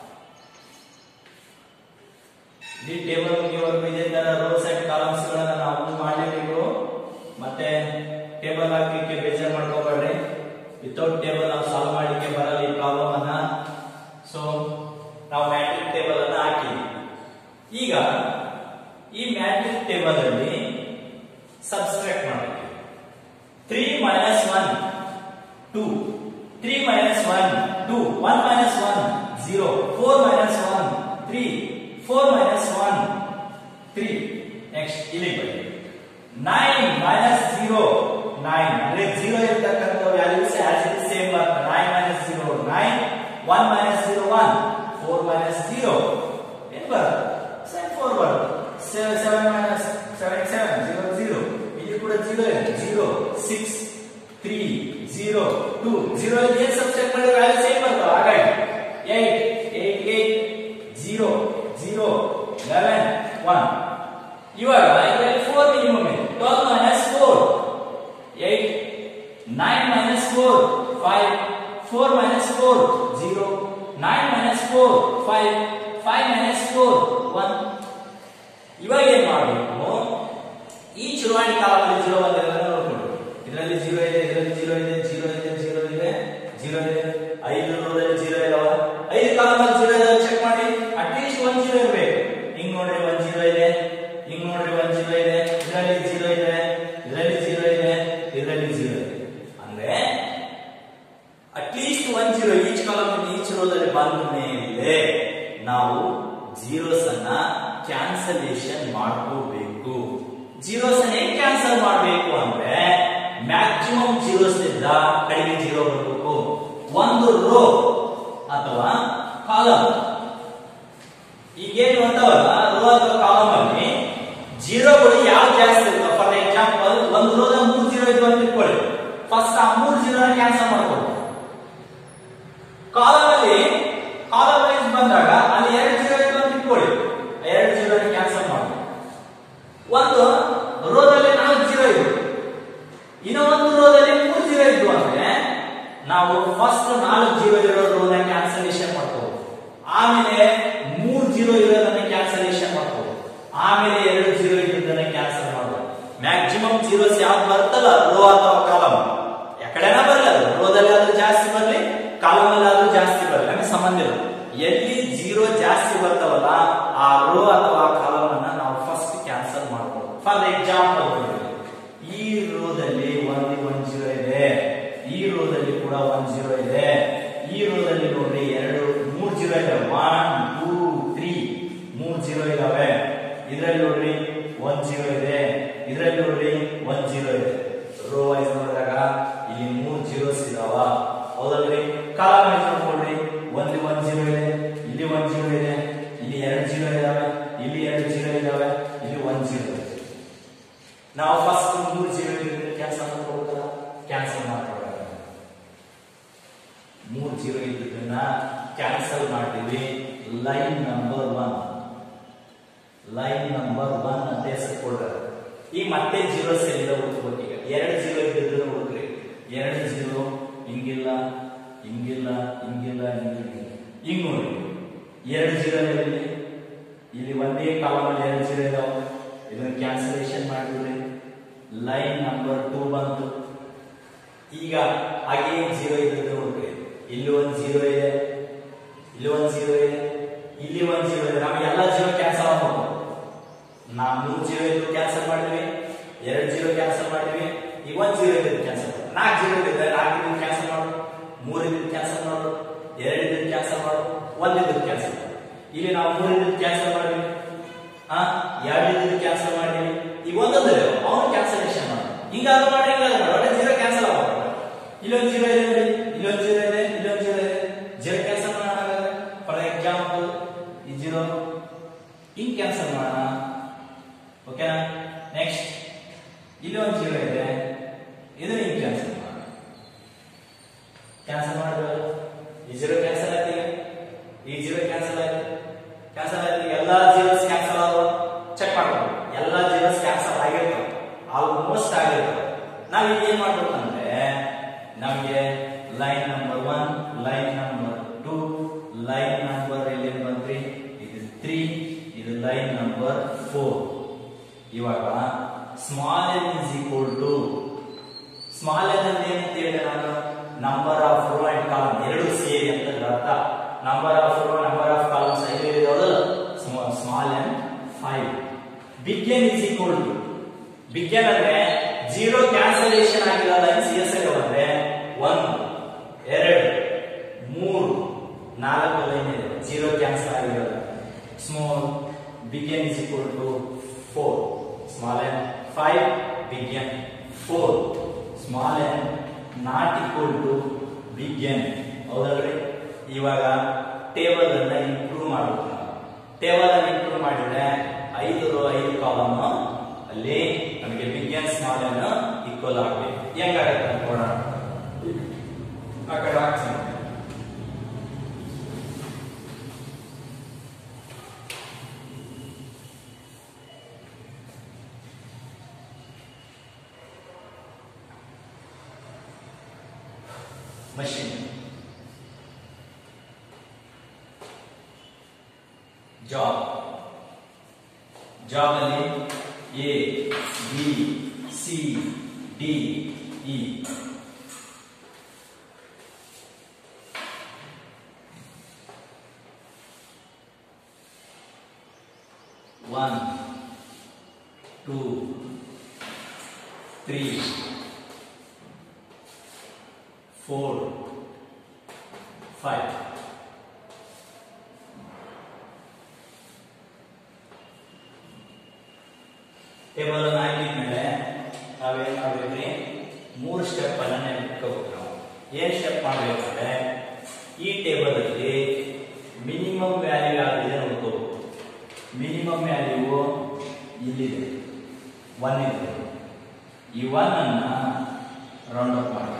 ಇಲ್ಲಿ ಟೇಬಲ್ ಮುಗಿಯವರೆಗೂ ಇದೇ ತರ ರೋಸ್ ಅಂಡ್ ಕಾಲಮ್ಸ್ ಗಳನ್ನ ನಾವು ಮಾಡಲೇಬೇಕು ಮತ್ತೆ ಟೇಬಲ್ ಹಾಕಲಿಕ್ಕೆ ಬೇಜಾರ್ ಮಾಡ್ಕೋಬೇಡ್ರಿ ವಿತೌಟ್ ಟೇಬಲ್ ನಾವು ಸಾಲ್ವ್ ಮಾಡಲಿಕ್ಕೆ ಬರಲ್ಲ ಈ ಪ್ರಾಬ್ಲಮ್ ಅನ್ನ ಸೊ ನಾವು ಮ್ಯಾಟ್ರಿಕ್ ಟೇಬಲ್ ಅನ್ನ ಹಾಕಿದ್ವಿ ಈಗ ಈ ಮ್ಯಾಟ್ರಿಕ್ ಟೇಬಲ್ ಅಲ್ಲಿ ಸಬ್ಸ್ಟ್ರಾಕ್ಟ್ ಮಾಡಬೇಕು three minus one two three minus one two one minus one zero four minus one three four minus one three next ಇಲ್ಲಿ ಬನ್ನಿ ನೈನ್ ಮೈನಸ್ ಜೀರೋ ನೈನ್ ಅಂದ್ರೆ ಜೀರೋ ಇರ್ತಕ್ಕಂಥ ವ್ಯಾಲ್ಯೂಸ್ ಆಸ್ ಇಟ್ ಸೇಮ್ ಬರ್ತದೆ nine minus zero nine one minus zero one four minus zero ಏನ್ ಬರುತ್ತೆ seven four ಬರುತ್ತೆ seven minus seven seven zero zero ಇಲ್ಲಿ ಕೂಡ ಜೀರೋ ಇದೆ zero six three zero two zero ಏನ್ subtract ಮಾಡಿದ್ರೆ value same ಬರ್ತವೆ ಹಾಗಾಗಿ eight eight eight zero zero eleven one ಇವಾಗ ಇದರಲ್ಲಿ ಫೋರ್ ಮಿನಿಮಮ್ ಇದೆ twelve minus four eight nine minus four five four minus four zero nine minus four five five minus four one ಇವಾಗ ಏನ್ ಮಾಡಬೇಕು ಈ ಚುರುವಾಣಿ ಕಾಲದಲ್ಲಿ ಜೀರೋ ಬಂದಿರೋದನ್ನ ನೋಡ್ಕೊಂಡು ಇದರಲ್ಲಿ ಜೀರೋ ಇದೆ ಇದರಲ್ಲಿ ಜೀರೋ ಇದೆ ಜೀರೋ ಇದೆ ಜೀರೋ ಇದೆ ಜೀರೋ ಇದೆ ಐದು ರೋದಲ್ಲಿ ಜೀರೋ ಇದಾವ ಐದು ಕಾಲದಲ್ಲಿ ಜೀರೋ ಇದಾವ ಚೆಕ್ ಮಾಡಿ ಅಟ್ಲೀಸ್ಟ್ ಒಂದ್ ಜೀರೋ ಇರ್ಬೇಕು ಹಿಂಗ್ ನೋಡ್ರಿ ಒಂದ್ ಜೀರೋ ಇದೆ ಹಿಂಗ್ ನೋಡ್ರಿ ಒಂದ್ ಜೀರೋ ಇದೆ ಇದರಲ್ಲಿ ಜೀರೋ ಇದೆ ಇದರಲ್ಲಿ ಜೀರೋ ಇದೆ ಇದರಲ್ಲಿ ಜೀರೋ ಇದೆ ಅಂದ್ರೆ at least one zero each column each ರೋದಲ್ಲಿ ಬಂದ ಮೇಲೆ ನಾವು ಜೀರೋಸ್ ಅನ್ನ ಕ್ಯಾನ್ಸಲೇಷನ್ ಮಾಡ್ಕೋಬೇಕು ಜೀರೋಸ್ ಅನ್ನ ಹೇಗೆ ಕ್ಯಾನ್ಸಲ್ ಮಾಡಬೇಕು ಅಂದ್ರೆ ಮ್ಯಾಕ್ಸಿಮಮ್ ಜೀರೋಸ್ ಇಂದ ಕಡಿಮೆ ಜೀರೋ ಬರಬೇಕು ಒಂದು ರೋ ಅಥವಾ ಕಾಲಮ್ ಈಗೇನು ಅಂತಾವಲ್ಲ ರೋ ಅಥವಾ ಕಾಲಮ್ ಅಲ್ಲಿ ಜೀರೋಗಳು ಯಾವ್ದು ಜಾಸ್ತಿ ಇರ್ತವೆ ಫಾರ್ ಎಕ್ಸಾಂಪಲ್ ಒಂದು ರೋದ ಮೂರು ಜೀರೋ ಇದ್ವು ಅಂತ ಇಟ್ಕೊಳ್ಳಿ ಫಸ್ಟ್ ಆ ಮೂರು ಜೀರೋ ಕ್ಯಾನ್ಸಲ್ ಮಾಡ್ಕೊಳ್ಳಿ ಕಾಲಮ್ ಅಲ್ಲಿ ಕಾಲಮ್ ವೈಸ್ ಬಂದಾಗ ಅಲ್ಲಿ ಎರಡು ಜೀರೋ ಇತ್ತು ಅಂತ ಇಟ್ಕೊಳ್ಳಿ ಎರಡು ಜೀರೋ ಕ್ಯಾನ್ಸಲ್ ಮಾಡಿ ಒಂದು ರೋದಲ್ಲಿ ನಾಲ್ಕು ಜೀರೋ ಇತ್ತು ಇನ್ನು ಒಂದು ರೋದಲ್ಲಿ ಮೂರು ಜೀರೋ ಇದ್ವು ಅಂದ್ರೆ ನಾವು ಫಸ್ಟ್ ನಾಲ್ಕು ಜೀರೋ ಇರೋ ರೋನ ಕ್ಯಾನ್ಸಲೇಷನ್ ಮಾಡ್ಕೋಬಹುದು ಆಮೇಲೆ ಮೂರು ಜೀರೋ ಇರೋದನ್ನ ಕ್ಯಾನ್ಸಲೇಷನ್ ಮಾಡ್ಕೋಬಹುದು ಆಮೇಲೆ ಎರಡು ಜೀರೋ ಇದ್ದದನ್ನ ಕ್ಯಾನ್ಸಲ್ ಮಾಡಬಹುದು ಮ್ಯಾಕ್ಸಿಮಮ್ ಜೀರೋಸ್ ಯಾವ್ದು ಬರ್ತಲ್ಲ ರೋ ಅಥವಾ ಕಾಲಮ್ ಎಕಡೆನ ಬರಲ್ಲ ಅದು ರೋದಲ್ಲಿ ಆದ್ರೂ ಜಾಸ್ತಿ ಬರ್ಲಿ ಕಾಲಮ್ ಅಲ್ಲಿ ಆದ್ರೂ ಜಾಸ್ತಿ ಬರ್ಲಿ ನಮಗೆ ಸಂಬಂಧ ಇಲ್ಲ ಎಲ್ಲಿ ಜೀರೋ ಜಾಸ್ತಿ ಬರ್ತಾವಲ್ಲ ಆ ರೋ ಅಥವಾ ಕಾಲಮ್ ಅನ್ನ ನಾವು ಫಸ್ಟ್ ಕ್ಯಾನ್ಸಲ್ ಮಾಡ್ಬೋದು ಫಾರ್ ಎಕ್ಸಾಂಪಲ್ ಈ ರೋದಲ್ಲಿ ಒಂದು ಒನ್ ಜೀರೋ ಇದೆ ಈ ರೋದಲ್ಲಿ ಕೂಡ ಒನ್ ಜೀರೋ ಇದೆ ಈ ರೋದಲ್ಲಿ ನೋಡ್ರಿ ಎರಡು ಮೂರ್ ಜೀರೋ ಇದೆ ಒನ್ ಟೂ ತ್ರೀ ಮೂರ್ ಜೀರೋ ಇದಾವೆ ಇದ್ರಲ್ಲಿ ನೋಡ್ರಿ ಒನ್ ಜೀರೋ ಇದೆ ಇದ್ರಲ್ಲಿ ನೋಡ್ರಿ ಒನ್ ಜೀರೋ ಇದೆ ರೋ ವೈಸ್ ನೋಡಿದಾಗ ಇಲ್ಲಿ ಮೂರ್ ಜೀರೋಸ್ ಇದಾವ ಹೌದಲ್ರಿ ಕಾಲಮ್ ವೈಸ್ ನೋಡ್ಕೊಳ್ರಿ ಒಂದು ಒನ್ ಜೀರೋ ಇದೆ ಇಲ್ಲಿ ಒನ್ ಜೀರೋ ಇದೆ ಇಲ್ಲಿ ಎರಡು ಜೀರೋ ಇದಾವೆ ಇಲ್ಲಿ ಎರಡು ಜೀರೋ ಇದಾವೆ ಇಲ್ಲಿ ಒನ್ ಜೀರೋ ಇದೆ ನಾವು ಫಸ್ಟ್ ಮೂರು ಜೀರೋ ಇದ್ರೆ ಕ್ಯಾನ್ಸಲ್ ಮಾಡ್ಕೊಳ್ತಾರ ಕ್ಯಾನ್ಸಲ್ ಮಾಡ್ಕೊಳ್ತಾರೆ ಮೂರು ಜೀರೋ ಇದ್ದದನ್ನ ಕ್ಯಾನ್ಸಲ್ ಮಾಡ್ತೀವಿ line number one line number one ಅಂತ ಹೆಸರು ಕೊಡ್ತಾರೆ ಈಗ ಮತ್ತೆ ಜೀರೋ ಸೆಲ್ ಹುಡುಕ್ಬೇಕು ಈಗ ಎರಡು ಜೀರೋ ಇದ್ದದನ್ನ ಹುಡುಕ್ರಿ ಎರಡು ಜೀರೋ ಹಿಂಗಿಲ್ಲ ಹಿಂಗಿಲ್ಲ ಹಿಂಗಿಲ್ಲ ಹಿಂಗಿಲ್ಲ ಹಿಂಗ್ ನೋಡಿ ಎರಡು ಜೀರೋ ಇಲ್ಲಿ ಇಲ್ಲಿ ಒಂದೇ ಕಾಲಮ್ ಅಲ್ಲಿ ಎರಡು ಜೀರೋ ಇದಾವೆ ಇದನ್ನ ಕ್ಯಾನ್ಸಲೇಷನ್ ಮಾಡಿದ್ರಿ ಲೈನ್ ನಂಬರ್ ಟೂ ಬಂತು ಈಗ ಹಾಗೆ ಜೀರೋ ಇದ್ದದ್ದು ಹುಡುಕ್ರಿ ಇಲ್ಲಿ ಒಂದು ಜೀರೋ ಇದೆ ಇಲ್ಲಿ ಒಂದು ಜೀರೋ ಇದೆ ಇಲ್ಲಿ ಒಂದು ಜೀರೋ ಇದೆ ನಮ್ಗೆ ಎಲ್ಲ ಜೀರೋ ಕ್ಯಾನ್ಸಲ್ ಆಗ್ಬೇಕು ನಾ ಮೂರು ಜೀರೋ ಇದ್ದು ಕ್ಯಾನ್ಸಲ್ ಮಾಡಿದ್ವಿ ಎರಡು ಜೀರೋ ಕ್ಯಾನ್ಸಲ್ ಮಾಡಿದ್ವಿ ಈಗ ಒಂದ್ ಜೀರೋ ಇದ್ದು ಕ್ಯಾನ್ಸಲ್ ಮಾಡಿ ನಾಲ್ಕು ಜೀರೋ ಇದ್ದಿದ್ರೆ ನಾಲ್ಕು ಇದ್ದು ಕ್ಯಾನ್ಸಲ್ ಮಾಡು ಮೂರು ಇದ್ದು ಕ್ಯಾನ್ಸಲ್ ಮಾಡು ಎರಡು ಇದ್ದು ಕ್ಯಾನ್ಸಲ್ ಮಾಡು ಒಂದ್ ಇದ್ದು ಕ್ಯಾನ್ಸಲ್ ಮಾಡು ಇಲ್ಲಿ ನಾವು ಮೂರು ಇದ್ದು ಕ್ಯಾನ್ಸಲ್ ಮಾಡಿದ್ವಿ ಹಾ ಎರಡು ಇದ್ದು ಕ್ಯಾನ್ಸಲ್ ಮಾಡಿದ್ವಿ ಈಗ ಒಂದೊಂದು ಅವನು ಕ್ಯಾನ್ಸಲೇಷನ್ ಮಾಡು ಹಿಂಗಾದ್ರೂ ಮಾಡಿ ಹಿಂಗಾದ್ರೂ ಮಾಡಿ ಒಳ್ಳೆ ಜೀರೋ ಕ್ಯಾನ್ಸಲ್ ಆಗುತ್ತೆ ಇಲ್ಲೊಂದು ಜೀರೋ ಇದೆ ನೋಡಿ ಇಲ್ಲೊಂದು ಜೀರೋ ಇದೆ ಇಲ್ಲೊಂದು ಜೀರೋ ಇದೆ ಜೀರೋ ಕ್ಯಾನ್ಸಲ್ ಮಾಡೋಣ ಫಾರ್ ಎಕ್ಸಾಂಪಲ್ ಈ ಜೀರೋ ಹಿಂಗ್ ಕ್ಯಾನ್ಸಲ್ ಮಾಡೋಣ ಓಕೆನಾ ನೆಕ್ಸ್ಟ್ ಇಲ್ಲಿ ಒಂದು ಜೀರೋ ಇದೆ ಇದನ್ನ ಹಿಂಗ್ ಕ್ಯಾನ್ಸಲ್ ಮಾಡೋಣ ಕ್ಯಾನ್ಸಲ್ ಮಾಡಬೇಕು ಈ ಜೀರೋ ಕ್ಯಾನ್ಸಲ್ ಆಯ್ತು ಈಗ ಈ ಜೀರೋ ಕ್ಯಾನ್ಸಲ್ ಆಯ್ತು ಕ್ಯಾನ್ಸಲ್ ಆಯ್ತು ಎಲ್ಲಾ ಜೀರೋಸ್ ಕ್ಯಾನ್ಸಲ್ ಆದವು ಚೆಕ್ ಮಾಡ್ಬೇಕು ಎಲ್ಲಾ ಜೀರೋಸ್ ಕ್ಯಾನ್ಸಲ್ ಆಗಿರ್ತಾವ ಆಲ್ಮೋಸ್ಟ್ ಆಗಿರ್ತಾವ ನಾವ್ ಈಗ ಏನ್ ಮಾಡ್ಬೇಕಂದ್ರೆ ನಮಗೆ line number one line number two line number ಎಲ್ಲಿ ಬಂದ್ರಿ ಇದು ತ್ರೀ ಇದು ಲೈನ್ ನಂಬರ್ ಫೋರ್ ಇವಾಗ small N is equal to small N ಅಂದ್ರೆ ಏನಂತ ಹೇಳಿದೆ ನಾನು number of row and column ಎರಡು ಸೇರಿ ಅಂತ ಇದರ ಅರ್ಥ number of row number of columns ಐದು ಇದಾವಲ್ಲ small N five big N is equal to big N ಅಂದ್ರೆ ಜೀರೋ ಕ್ಯಾನ್ಸಲೇಷನ್ ಆಗಿಲ್ಲ ಲೈನ್ಸ್ ಎಸ್ ಅಂದ್ರೆ ಒಂದು ಎರಡು ಮೂರು ನಾಲ್ಕು ಲೈನ್ ಇದೆ ಜೀರೋ ಕ್ಯಾನ್ಸಲ್ ಆಗಿರೋದು small big N is equal to four small N five big N four small N not equal to big N ಹೌದಲ್ರಿ ಇವಾಗ ಟೇಬಲ್ ಅನ್ನ ಇಂಪ್ರೂವ್ ಮಾಡಬೇಕು ನಾವು ಟೇಬಲ್ ಅನ್ನ ಇಂಪ್ರೂವ್ ಮಾಡಿದ್ರೆ ಐದು ರೋ ಐದು ಕಾಲಮ್ ಅಲ್ಲಿ ನಮಗೆ big N small N equal ಆಗಬೇಕು ಹೆಂಗಾಗತ್ತೆ ಅಂತ ನೋಡೋಣ ಆ ಕಡೆ ಹಾಕ್ಸಿ machine. Job. Job ಅಲ್ಲಿ A, B, C, D, E. One, two, three, four, five. Table ಅನ್ನ ಹಾಕಿದ್ಮೇಲೆ ನಾವೇನ್ ಮಾಡ್ಬೇಕ್ರಿ ಮೂರು ಸ್ಟೆಪ್ ಅನ್ನ ನೆನಪಿಟ್ಕೋಬೇಕು ನಾವು ಏನ್ ಸ್ಟೆಪ್ ಮಾಡ್ಬೇಕಂದ್ರೆ ಈ ಟೇಬಲ್ ಅಲ್ಲಿ ಮಿನಿಮಮ್ ವ್ಯಾಲ್ಯೂ ಯಾವ್ದಿದೆ ನೋಡ್ಕೋಬೇಕು ಮಿನಿಮಮ್ ವ್ಯಾಲ್ಯೂ ಇಲ್ಲಿದೆ ಒನ್ ಇದೆ ಈ ಒನ್ ಅನ್ನ ರೌಂಡ್ ಅಪ್ ಮಾಡಬೇಕು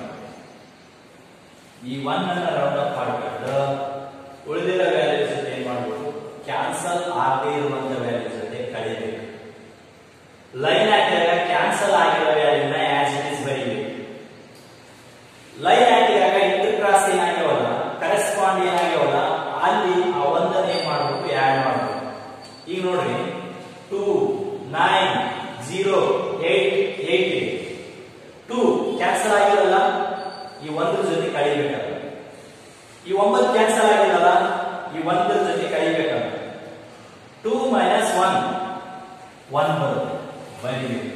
ಈ ಒನ್ ಅನ್ನ ರೌಂಡ್ ಅಪ್ ಮಾಡ್ಕೊಂಡು ಉಳಿದಿರೋ ವ್ಯಾಲ್ಯೂ ಜೊತೆ ಏನ್ ಮಾಡ್ಬೇಕು ಕ್ಯಾನ್ಸಲ್ ಆಗದೇ ಇರುವಂತ ವ್ಯಾಲ್ಯೂ ಜೊತೆ ಕಳಿಬೇಕು ಲೈನ್ ಹಾಕಿದಾಗ ಕ್ಯಾನ್ಸಲ್ ಆಗಿರೋ ವ್ಯಾಲ್ಯೂನ ಆಸ್ ಇಟ್ ಇಸ್ ಬರೀಬೇಕು ಲೈನ್ ಹಾಕಿದಾಗ ಇಂಟರ್ ಕ್ರಾಸ್ ಏನಾಗ್ಯವಲ್ಲ ಕರೆಸ್ಪಾಂಡ್ ಏನಾಗ್ಯವಲ್ಲ ಅಲ್ಲಿ ಆ ಒಂದನ್ನ ಏನ್ ಮಾಡ್ಬೇಕು ಆಡ್ ಮಾಡ್ಬೇಕು ಈಗ ನೋಡ್ರಿ two nine zero eight eight two cancel ಆಗಿರಲ್ಲ ಈ ಒಂದ್ರ ಜೊತೆ ಕಳಿಬೇಕಾಗುತ್ತೆ ಈ ಒಂಬತ್ತು ಕ್ಯಾನ್ಸಲ್ ಆಗಿರಲ್ಲ ಈ ಒಂದರ ಜೊತೆ ಕಳಿಬೇಕಾಗುತ್ತೆ ಟೂ ಮೈನಸ್ ಒನ್ ಒನ್ ಬರುತ್ತೆ ಬರೀಬೇಕು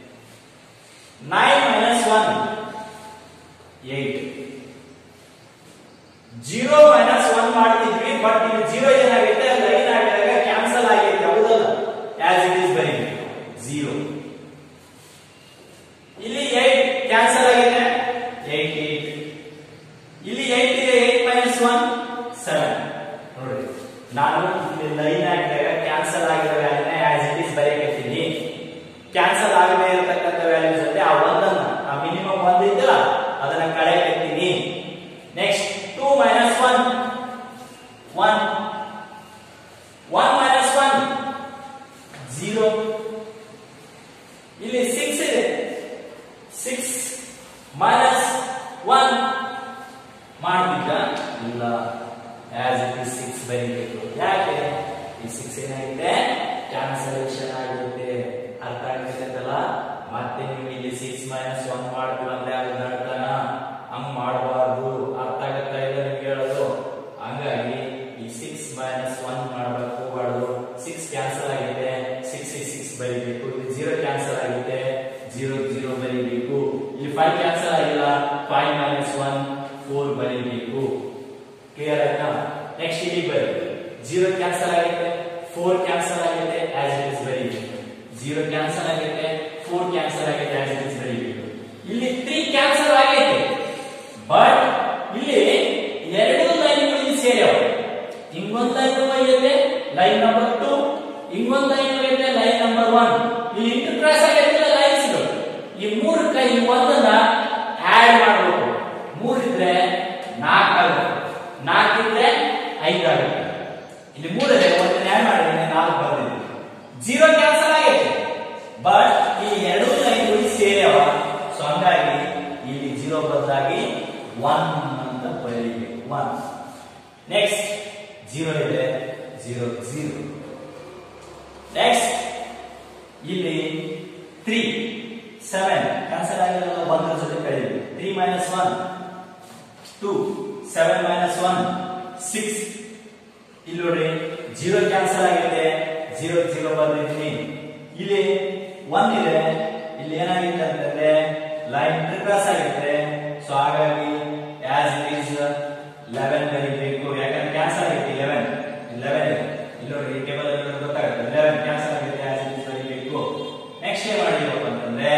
nine minus one eight zero minus one ಮಾಡ್ತಿದ್ವಿ ಬಟ್ ಇಲ್ಲಿ ಜೀರೋ ಏನಾಗೈತೆ ಲೈನ್ ಆಗಿದಾಗ ಕ್ಯಾನ್ಸಲ್ ಆಗೈತೆ ಹೌದಲ್ಲ ಆಸ್ ಇಟ್ ಇಸ್ ಬರೀಬೇಕು ಜೀರೋ ಇಲ್ಲಿ ಏಟ್ ಕ್ಯಾನ್ಸಲ್ ಆಗಿದೆ ಏಟ್ ಏಟ್ ಇಲ್ಲಿ ಏಟ್ ಇದೆ ಏಟ್ ಮೈನಸ್ ಒನ್ ಸೆವೆನ್ ನೋಡ್ರಿ ನಾನು ಇಲ್ಲಿ ಲೈನ್ ಹಾಕಿದಾಗ ಕ್ಯಾನ್ಸಲ್ ಆಗಿರೋ ವ್ಯಾಲ್ಯೂನ ಆಸ್ ಇಟ್ ಇಸ್ ಬರೆಯಕತ್ತೀನಿ ಕ್ಯಾನ್ಸಲ್ ಆಗದೇ ಇರತಕ್ಕಂಥ ವ್ಯಾಲ್ಯೂ ಜೊತೆ ಆ ಒಂದನ್ನ ಆ ಮಿನಿಮಮ್ ಒಂದ್ ಇದೆಯಲ್ಲ ಅದನ್ನ ಕಳೆಯಕತ್ತೀನಿ next two minus one one one minus one zero ಇಲ್ಲಿ ಸಿಕ್ಸ್ ಇದೆ ಸಿಕ್ಸ್ ಮೈನಸ್ ಒನ್ ಮಾಡ್ತಿದ್ದ ಇಲ್ಲ ಆಸ್ ಇಟ್ ಇಸ್ ಸಿಕ್ಸ್ ಬರೀಬೇಕು ಯಾಕೆ ಈ ಸಿಕ್ಸ್ ಏನಾಗಿದೆ ಕ್ಯಾನ್ಸಲೇಷನ್ ಆಗುತ್ತೆ ಅರ್ಥ ಆಗ್ತೈತಲ್ಲ ಮತ್ತೆ ನೀವು ಇಲ್ಲಿ ಸಿಕ್ಸ್ ಮೈನಸ್ ಒನ್ ಮಾಡ್ತೀವಿ ಅಂದ್ರೆ ಅದು ನಡ್ತಾನ ಹಂಗ್ ಮಾಡಬಾರ್ದು ಅರ್ಥ ಆಗತ್ತಾ ಇಲ್ಲ ನಿಮ್ಗೆ ಹೇಳೋದು ಹಂಗಾಗಿ ಈ ಸಿಕ್ಸ್ ಮೈನಸ್ ಒನ್ ಮಾಡ್ಬೇಕು ಹೋಗ್ಬಾರ್ದು ಸಿಕ್ಸ್ ಕ್ಯಾನ್ಸಲ್ ಆಗಿದೆ ಸಿಕ್ಸ್ ಸಿಕ್ಸ್ ಬರೀಬೇಕು ಇಲ್ಲಿ ಜೀರೋ ಕ್ಯಾನ್ಸಲ್ ಆಗಿದೆ ಜೀರೋ ಜೀರೋ ಬರೀಬೇಕು ಇಲ್ಲಿ ಫೈವ್ ಕ್ಯಾನ್ಸಲ್ ಆಗಿಲ್ಲ ಫೈವ್ ಮೈನಸ್ ಒನ್ ಫೋರ್ ಬರೀಬೇಕು ಕ್ಲಿಯರ್ ಆಯ್ತಾ ನೆಕ್ಸ್ಟ್ ಇಲ್ಲಿ ಬರಿ ಜೀರೋ ಕ್ಯಾನ್ಸಲ್ ಆಗಿದೆ ಫೋರ್ ಕ್ಯಾನ್ಸಲ್ ಆಗಿದೆ ಆಸ್ ಇಟ್ ಇಸ್ ಬರೀಬೇಕು ಜೀರೋ ಕ್ಯಾನ್ಸಲ್ ಆಗಿದೆ ಫೋರ್ ಕ್ಯಾನ್ಸಲ್ ಆಗಿದೆ ಆಸ್ ಇಟ್ ಇಸ್ ಬರೀಬೇಕು ಸೊ ಹಂಗಾಗಿ ಇಲ್ಲಿ ಜೀರೋ ಬದಲಾಗಿ ಒನ್ ಅಂತ ಬರೀಬೇಕು ಒನ್ ನೆಕ್ಸ್ಟ್ ಜೀರೋ ಇದೆ ಜೀರೋ ಜೀರೋ ನೆಕ್ಸ್ಟ್ ಇಲ್ಲಿ ತ್ರೀ ಸೆವೆನ್ ಕ್ಯಾನ್ಸಲ್ ಆಗಿರೋದು ಒಂದರ ಜೊತೆ ಕಳೀವಿ three minus one two seven minus one six ಇಲ್ಲಿ ನೋಡಿ ಜೀರೋ ಕ್ಯಾನ್ಸಲ್ ಆಗಿದೆ ಜೀರೋ ಜೀರೋ ಬಂದಿದ್ದೀನಿ ಇಲ್ಲಿ ಒನ್ ಇದೆ ಇಲ್ಲಿ ಏನಾಗಿದೆ ಅಂತಂದ್ರೆ ಲೈನ್ ಕ್ರಾಸ್ ಆಗಿದೆ ಸೊ ಹಾಗಾಗಿ ಆಸ್ ಇಟ್ ಈಸ್ ಲೆವೆನ್ ಬರೀಬೇಕು ಯಾಕಂದ್ರೆ ಕ್ಯಾನ್ಸಲ್ ಆಗಿದೆ ಲೆವೆನ್ ಲೆವೆನ್ ಇದೆ ಇಲ್ಲಿ ನೋಡಿ ಟೇಬಲ್ ಅಲ್ಲಿ ಗೊತ್ತಾಗುತ್ತೆ ಲೆವೆನ್ ಕ್ಯಾನ್ಸಲ್ ಆಗಿದೆ ಆಸ್ ಇಟ್ ಈಸ್ ಬರೀಬೇಕು ನೆಕ್ಸ್ಟ್ ಏನ್ ಮಾಡಿದೀವಪ್ಪ ಅಂತಂದ್ರೆ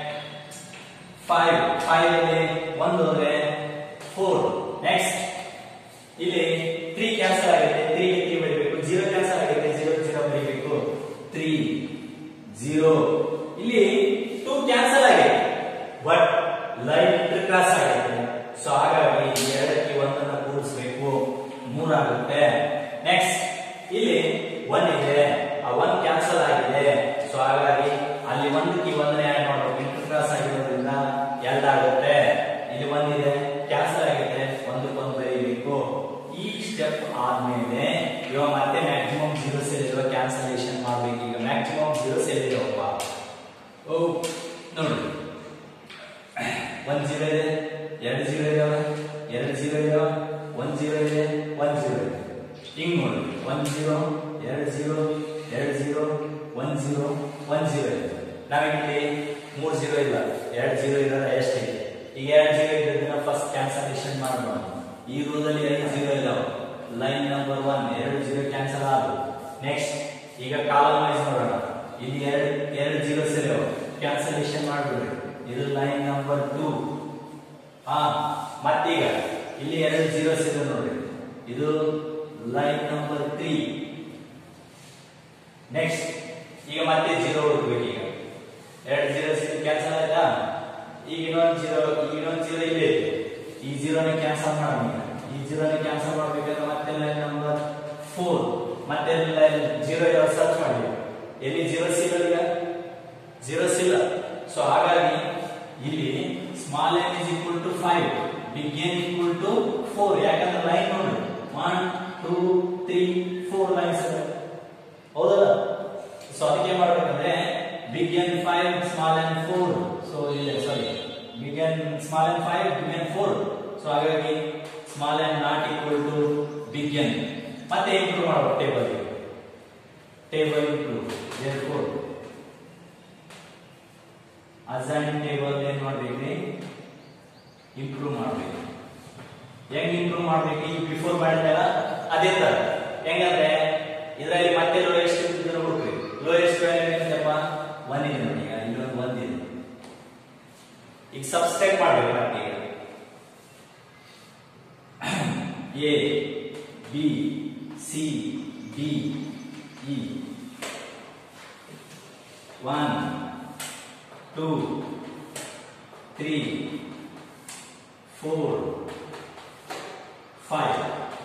ಫೈವ್ ಫೈವ್ ಅಲ್ಲಿ ಒಂದು ಹೋದ್ರೆ ಫೋರ್ ನೆಕ್ಸ್ಟ್ ಇಲ್ಲಿ ತ್ರೀ ಕ್ಯಾನ್ಸಲ್ ಆಗಿದೆ ತ್ರೀ ತ್ರೀ ಬರೀಬೇಕು ಜೀರೋ ಕ್ಯಾನ್ಸಲ್ ಆಗಿದೆ ಜೀರೋ ಜೀರೋ ಬರೀಬೇಕು ತ್ರೀ ಜೀರೋ ಇಲ್ಲಿ ಟೂ ಕ್ಯಾನ್ಸಲ್ ಆಗಿದೆ ಬಟ್ ಲೈನ್ ಕ್ರಾಸ್ ಆಗಿದೆ ಸೊ ಹಾಗಾಗಿ ಈ ಎರಡಕ್ಕೆ ಒಂದನ್ನ ಕೂಡಿಸ್ಬೇಕು ಮೂರಾಗುತ್ತೆ ನೆಕ್ಸ್ಟ್ ಇಲ್ಲಿ ಒನ್ ಇದೆ ಆ ಒನ್ ಕ್ಯಾನ್ಸಲ್ ಆಗಿದೆ ಸೊ ಹಾಗಾಗಿ ಅಲ್ಲಿ ಒಂದಕ್ಕೆ ಒಂದನೇ ಆಡ್ ಮಾಡಬೇಕು ಇಂಟರ್ ಕ್ರಾಸ್ ಆಗಿರೋದ್ರಿಂದ ಎರಡಾಗುತ್ತೆ ಇಲ್ಲಿ ಒಂದಿದೆ ಕ್ಯಾನ್ಸಲ್ ಆಗಿದೆ ಒಂದಕ್ಕೊಂದು ಬರೀಬೇಕು ಈ ಸ್ಟೆಪ್ ಆದ್ಮೇಲೆ ಇವಾಗ ಮತ್ತೆ ಮ್ಯಾಕ್ಸಿಮಮ್ ಜೀರೋ ಸೇಲ್ ಇರುವ ಕ್ಯಾನ್ಸಲೇಷನ್ ಮಾಡ್ಬೇಕು ಈಗ ಮ್ಯಾಕ್ಸಿಮಮ್ ಜೀರೋ ಸೇಲ್ ಇರೋಪ್ಪ ಓ ನೋಡಿ ಒಂದ್ ಜೀರೋ ಇದೆ ಎರಡು ಜೀರೋ ಇದಾವೆ ಎರಡು ಜೀರೋ ಇದಾವೆ ಒಂದ್ ಜೀರೋ ಇದೆ ಒಂದ್ ಜೀರೋ ಇದೆ ಹಿಂಗ್ ನೋಡಿ ಒಂದ್ ಜೀರೋ ಎರಡು ಜೀರೋ ಎರಡು ಜೀರೋ ಒಂದ್ ಜೀರೋ ಒಂದ್ ಜೀರೋ ಇದೆ ನಾವಿಲ್ಲಿ ಮೂರ್ ಜೀರೋ ಇಲ್ಲ ಎರಡು ಜೀರೋ ಇರೋದ ಎಷ್ಟಿದೆ ಈಗ ಎರಡು ಜೀರೋ ಇದ್ದದನ್ನ ಫಸ್ಟ್ ಕ್ಯಾನ್ಸಲೇಷನ್ ಮಾಡೋಣ ಈ ರೂಲಲ್ಲಿ ಎರಡು ಜೀರೋ ಇದಾವೆ ಲೈನ್ ನಂಬರ್ ಒನ್ ಎರಡು ಜೀರೋ ಕ್ಯಾನ್ಸಲ್ ಆದವು ನೆಕ್ಸ್ಟ್ ಈಗ ಕಾಲಮ್ ವೈಸ್ ನೋಡೋಣ ಇಲ್ಲಿ ಎರಡು ಎರಡು ಜೀರೋ ಇದಾವೆ ಕ್ಯಾನ್ಸಲೇಷನ್ ಮಾಡ್ಬಿಡ್ರಿ ಇದು ಲೈನ್ ನಂಬರ್ ಟೂ ಹಾ ಮತ್ತೀಗ ಇಲ್ಲಿ ಎರಡು ಜೀರೋಸ್ ಇದೆ ನೋಡ್ರಿ ಇದು ಲೈನ್ ನಂಬರ್ ತ್ರೀ ನೆಕ್ಸ್ಟ್ ಈಗ ಮತ್ತೆ ಜೀರೋ ಹುಡುಕ್ಬೇಕು ಈಗ ಎರಡು ಜೀರೋಸ್ ಇದು ಕ್ಯಾನ್ಸಲ್ ಆಯ್ತಾ ಈಗ ಇನ್ನೊಂದು ಜೀರೋ ಈಗ ಇನ್ನೊಂದು ಜೀರೋ ಇಲ್ಲಿ ಐತೆ ಈ ಜೀರೋನ ಕ್ಯಾನ್ಸಲ್ ಮಾಡೋಣ ಈಗ. ಈ ಜೀರೋನ ಕ್ಯಾನ್ಸಲ್ ಮಾಡ್ಬೇಕಂದ್ರೆ ಮತ್ತೆ ಲೈನ್ ನಂಬರ್ ಫೋರ್ ಮತ್ತೆ ಲೈನ್ ಜೀರೋ ಇರೋ ಸರ್ಚ್ ಮಾಡಿ ಎಲ್ಲಿ ಜೀರೋಸ್ ಇಲ್ಲ ಈಗ ಜೀರೋಸ್ ಇಲ್ಲ ಸೊ ಹಾಗಾಗಿ ಇಲ್ಲಿ small N is equal to five big n equal to four ಯಾಕಂದ್ರೆ ಲೈನ್ ನೋಡಿ one two three four lines ಇದೆ ಹೌದಲ್ಲ ಸೊ ಅದಕ್ಕೆ ಏನ್ ಮಾಡ್ಬೇಕಂದ್ರೆ big n five small n four so ಇಲ್ಲ sorry big N small N five big N four so ಹಾಗಾಗಿ small N not equal to big n ಮತ್ತೆ improve ಮಾಡ್ಬೇಕು table table improve four assign table ಏನ್ ಮಾಡ್ಬೇಕ್ರಿ improve ಮಾಡ್ಬೇಕು ಹೆಂಗ್ improve ಮಾಡ್ಬೇಕು ಈಗ ಬಿಫೋರ್ ಮಾಡಿದಾಗ ಅದೇ ತರ ಹೆಂಗಂದ್ರೆ ಇದರಲ್ಲಿ ಮತ್ತೆ ಲೋಯೆಸ್ಟ್ ಇದ್ರೆ ಹುಡುಕ್ರಿ ಲೋಯೆಸ್ಟ್ ವ್ಯಾಲ್ಯೂ ಏನಪ್ಪ ಒನ್ ಇದೆ ನೋಡಿ ಈಗ ಇಲ್ಲೊಂದು ಒಂದ್ ಇದೆ ಈಗ ಸಬ್ಸ್ಕ್ರೈಬ್ ಮಾಡ್ಬೇಕು ಮತ್ತೆ ಈಗ A B C D E one two three four five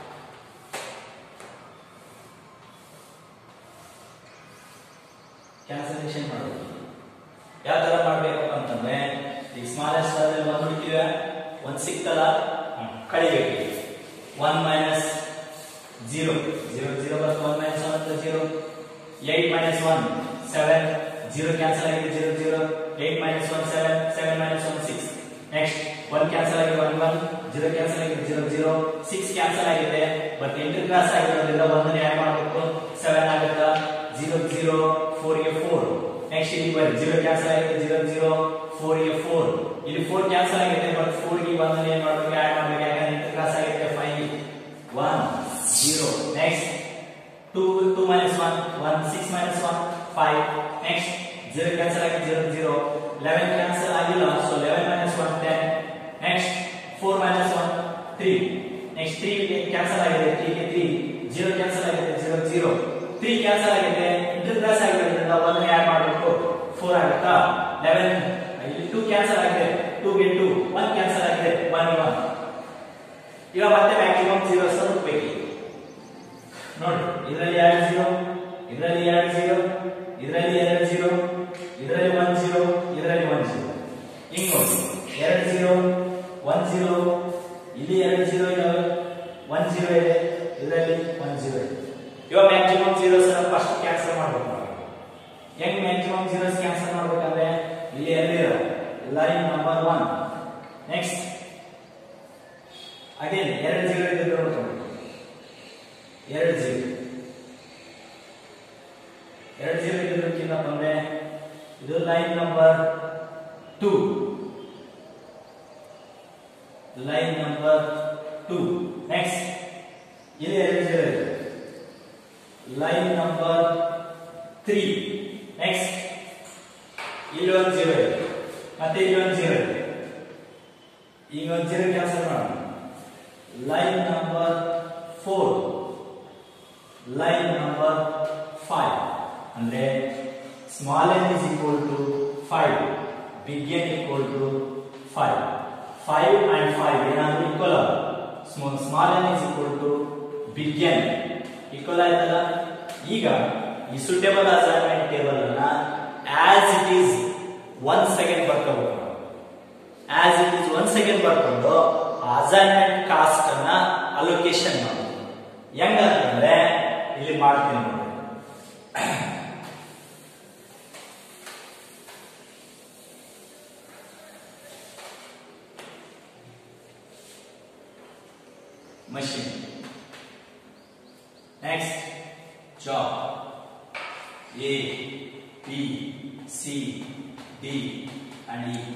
cancellation ಮಾಡೋದು ಯಾವ ತರ ಮಾಡ್ಬೇಕಪ್ಪ ಅಂತಂದ್ರೆ ಈಗ ಸ್ಮಾಲೆಸ್ಟ್ ಅಲ್ಲಿ ಒಂದು ಹುಡುಕಿವೆ ಒಂದ್ ಸಿಕ್ತಲ್ಲ ಹ್ಮ್, ಕಳಿಬೇಕು one minus zero zero zero ಬರ್ತದೆ ಒನ್ ಮೈನಸ್ ಒನ್ ಅಂತ zero eight minus one seven zero cancel ಆಗಿದೆ zero zero eight minus one seven seven minus one six next one cancel ಆಗಿದೆ ಒನ್ ಒನ್ ಜೀರೋ ಕ್ಯಾನ್ಸಲ್ ಆಗಿದೆ zero zero six cancel ಆಗಿದೆ but ಎಂಟು class ಆಗಿರೋದ್ರಿಂದ ಒಂದನೇ add ಮಾಡಬೇಕು seven ಆಗುತ್ತಾ zero zero four ಗೆ ಫೋರ್ ನೆಕ್ಸ್ಟ್ ಇಲ್ಲಿ ಬರೀ ಜೀರೋ ಕ್ಯಾನ್ಸಲ್ ಆಗಿದೆ ಜೀರೋ ಜೀರೋ ಫೋರ್ ಗೆ ಫೋರ್ ಇಲ್ಲಿ ಫೋರ್ ಕ್ಯಾನ್ಸಲ್ ಆಗಿದೆ ಬಟ್ ಫೋರ್ ಗೆ ಒಂದನೇ ಏನ್ ಮಾಡ್ಬೇಕು ಆಡ್ ಮಾಡ್ಬೇಕು ಯಾಕಂದ್ರೆ ಎಂಟು ಕ್ಲಾಸ್ ಆಗಿದೆ five one zero next two two minus one one six minus one five next zero cancel ಆಗಿದೆ ಜೀರೋ ಜೀರೋ ಲೆವೆನ್ ಕ್ಯಾನ್ಸಲ್ ಆಗಿಲ್ಲ so eleven minus one ten next four minus one three next three cancel ಆಗಿದೆ ತ್ರೀಗೆ three zero cancel ಆಗಿದೆ zero zero three cancel ಆಗಿದೆ inter class ಆಗಿರೋದ್ರಿಂದ ಒಂದನೇ add ಮಾಡಬೇಕು four ಆಗುತ್ತಾ ಲೆವೆನ್ ಇಲ್ಲಿ ಟೂ ಕ್ಯಾನ್ಸಲ್ ಆಗಿದೆ ಟೂಗೆ ಟೂ ಒನ್ ಕ್ಯಾನ್ಸಲ್ ಆಗಿದೆ ಒನ್ ಒನ್ ಈಗ ಮತ್ತೆ ಮ್ಯಾಕ್ಸಿಮಮ್ ಜೀರೋ ಹುಡುಕ್ಬೇಕು ನೋಡಿ ಇದರಲ್ಲಿ ಎರಡು ಜೀರೋ ಇದರಲ್ಲಿ ಎರಡು ಜೀರೋ ಇದರಲ್ಲಿ ಎರಡು ಜೀರೋ ಇದರಲ್ಲಿ ಒನ್ ಜೀರೋ ಇದರಲ್ಲಿ ಒನ್ ಜೀರೋ ಹಿಂಗ್ ನೋಡಿ ಎರಡು ಜೀರೋ ಒನ್ ಜೀರೋ ಇಲ್ಲಿ ಎರಡು ಜೀರೋ ಇದಾವೆ ಒನ್ ಜೀರೋ ಇದೆ ಇದರಲ್ಲಿ ಒನ್ ಜೀರೋ ಇದೆ ಇವಾಗ ಮ್ಯಾಕ್ಸಿಮಮ್ ಜೀರೋಸ್ ಫಸ್ಟ್ ಕ್ಯಾನ್ಸಲ್ ಮಾಡ್ಬೇಕು ನಾವು. ಹೆಂಗ್ ಮ್ಯಾಕ್ಸಿಮಮ್ ಜೀರೋಸ್ ಕ್ಯಾನ್ಸಲ್ ಮಾಡ್ಬೇಕಂದ್ರೆ ಇಲ್ಲಿ ಎರಡು ಇರೋ line number one next again ಎರಡು ಜೀರೋ ಇದೆ ನೋಡ್ಕೊಂಡು ಎರಡು ಜೀರೋ ಎರಡು ಜೀರೋ ಇರೋದಕ್ಕಿಂತ ಬಂದ್ರೆ ಇದು line number two line number two next ಇಲ್ಲಿ ಎರಡು ಜೀರೋ ಇದೆ ಲೈನ್ ನಂಬರ್ ತ್ರೀ ನೆಕ್ಸ್ಟ್ ಇಲ್ಲಿ ಒಂದು ಜೀರೋ ಇದೆ ಮತ್ತೆ ಇಲ್ಲಿ ಒಂದು ಜೀರೋ ಇದೆ ಈಗ ಒಂದು ಜೀರೋ ಕ್ಯಾನ್ಸಲ್ ಮಾಡೋಣ line number four line number five ಅಂದ್ರೆ small N is equal to five big n equal to five five and five ಏನಾದ್ರೂ equal small N is equal to big n equal ಆಯ್ತಲ್ಲ ಈಗ ಈ suitable assignment table ಅನ್ನ as it is one second ಬರ್ಕೋಬೇಕು as it is one second ಬರ್ಕೊಂಡು assignment cost ಅನ್ನ allocation ಮಾಡೋದು ಹೆಂಗಂತಂದ್ರೆ ಇಲ್ಲಿ ಮಾಡ್ತೀನಿ ನೋಡಿ machine. Next, job. A, B, C, D, and E.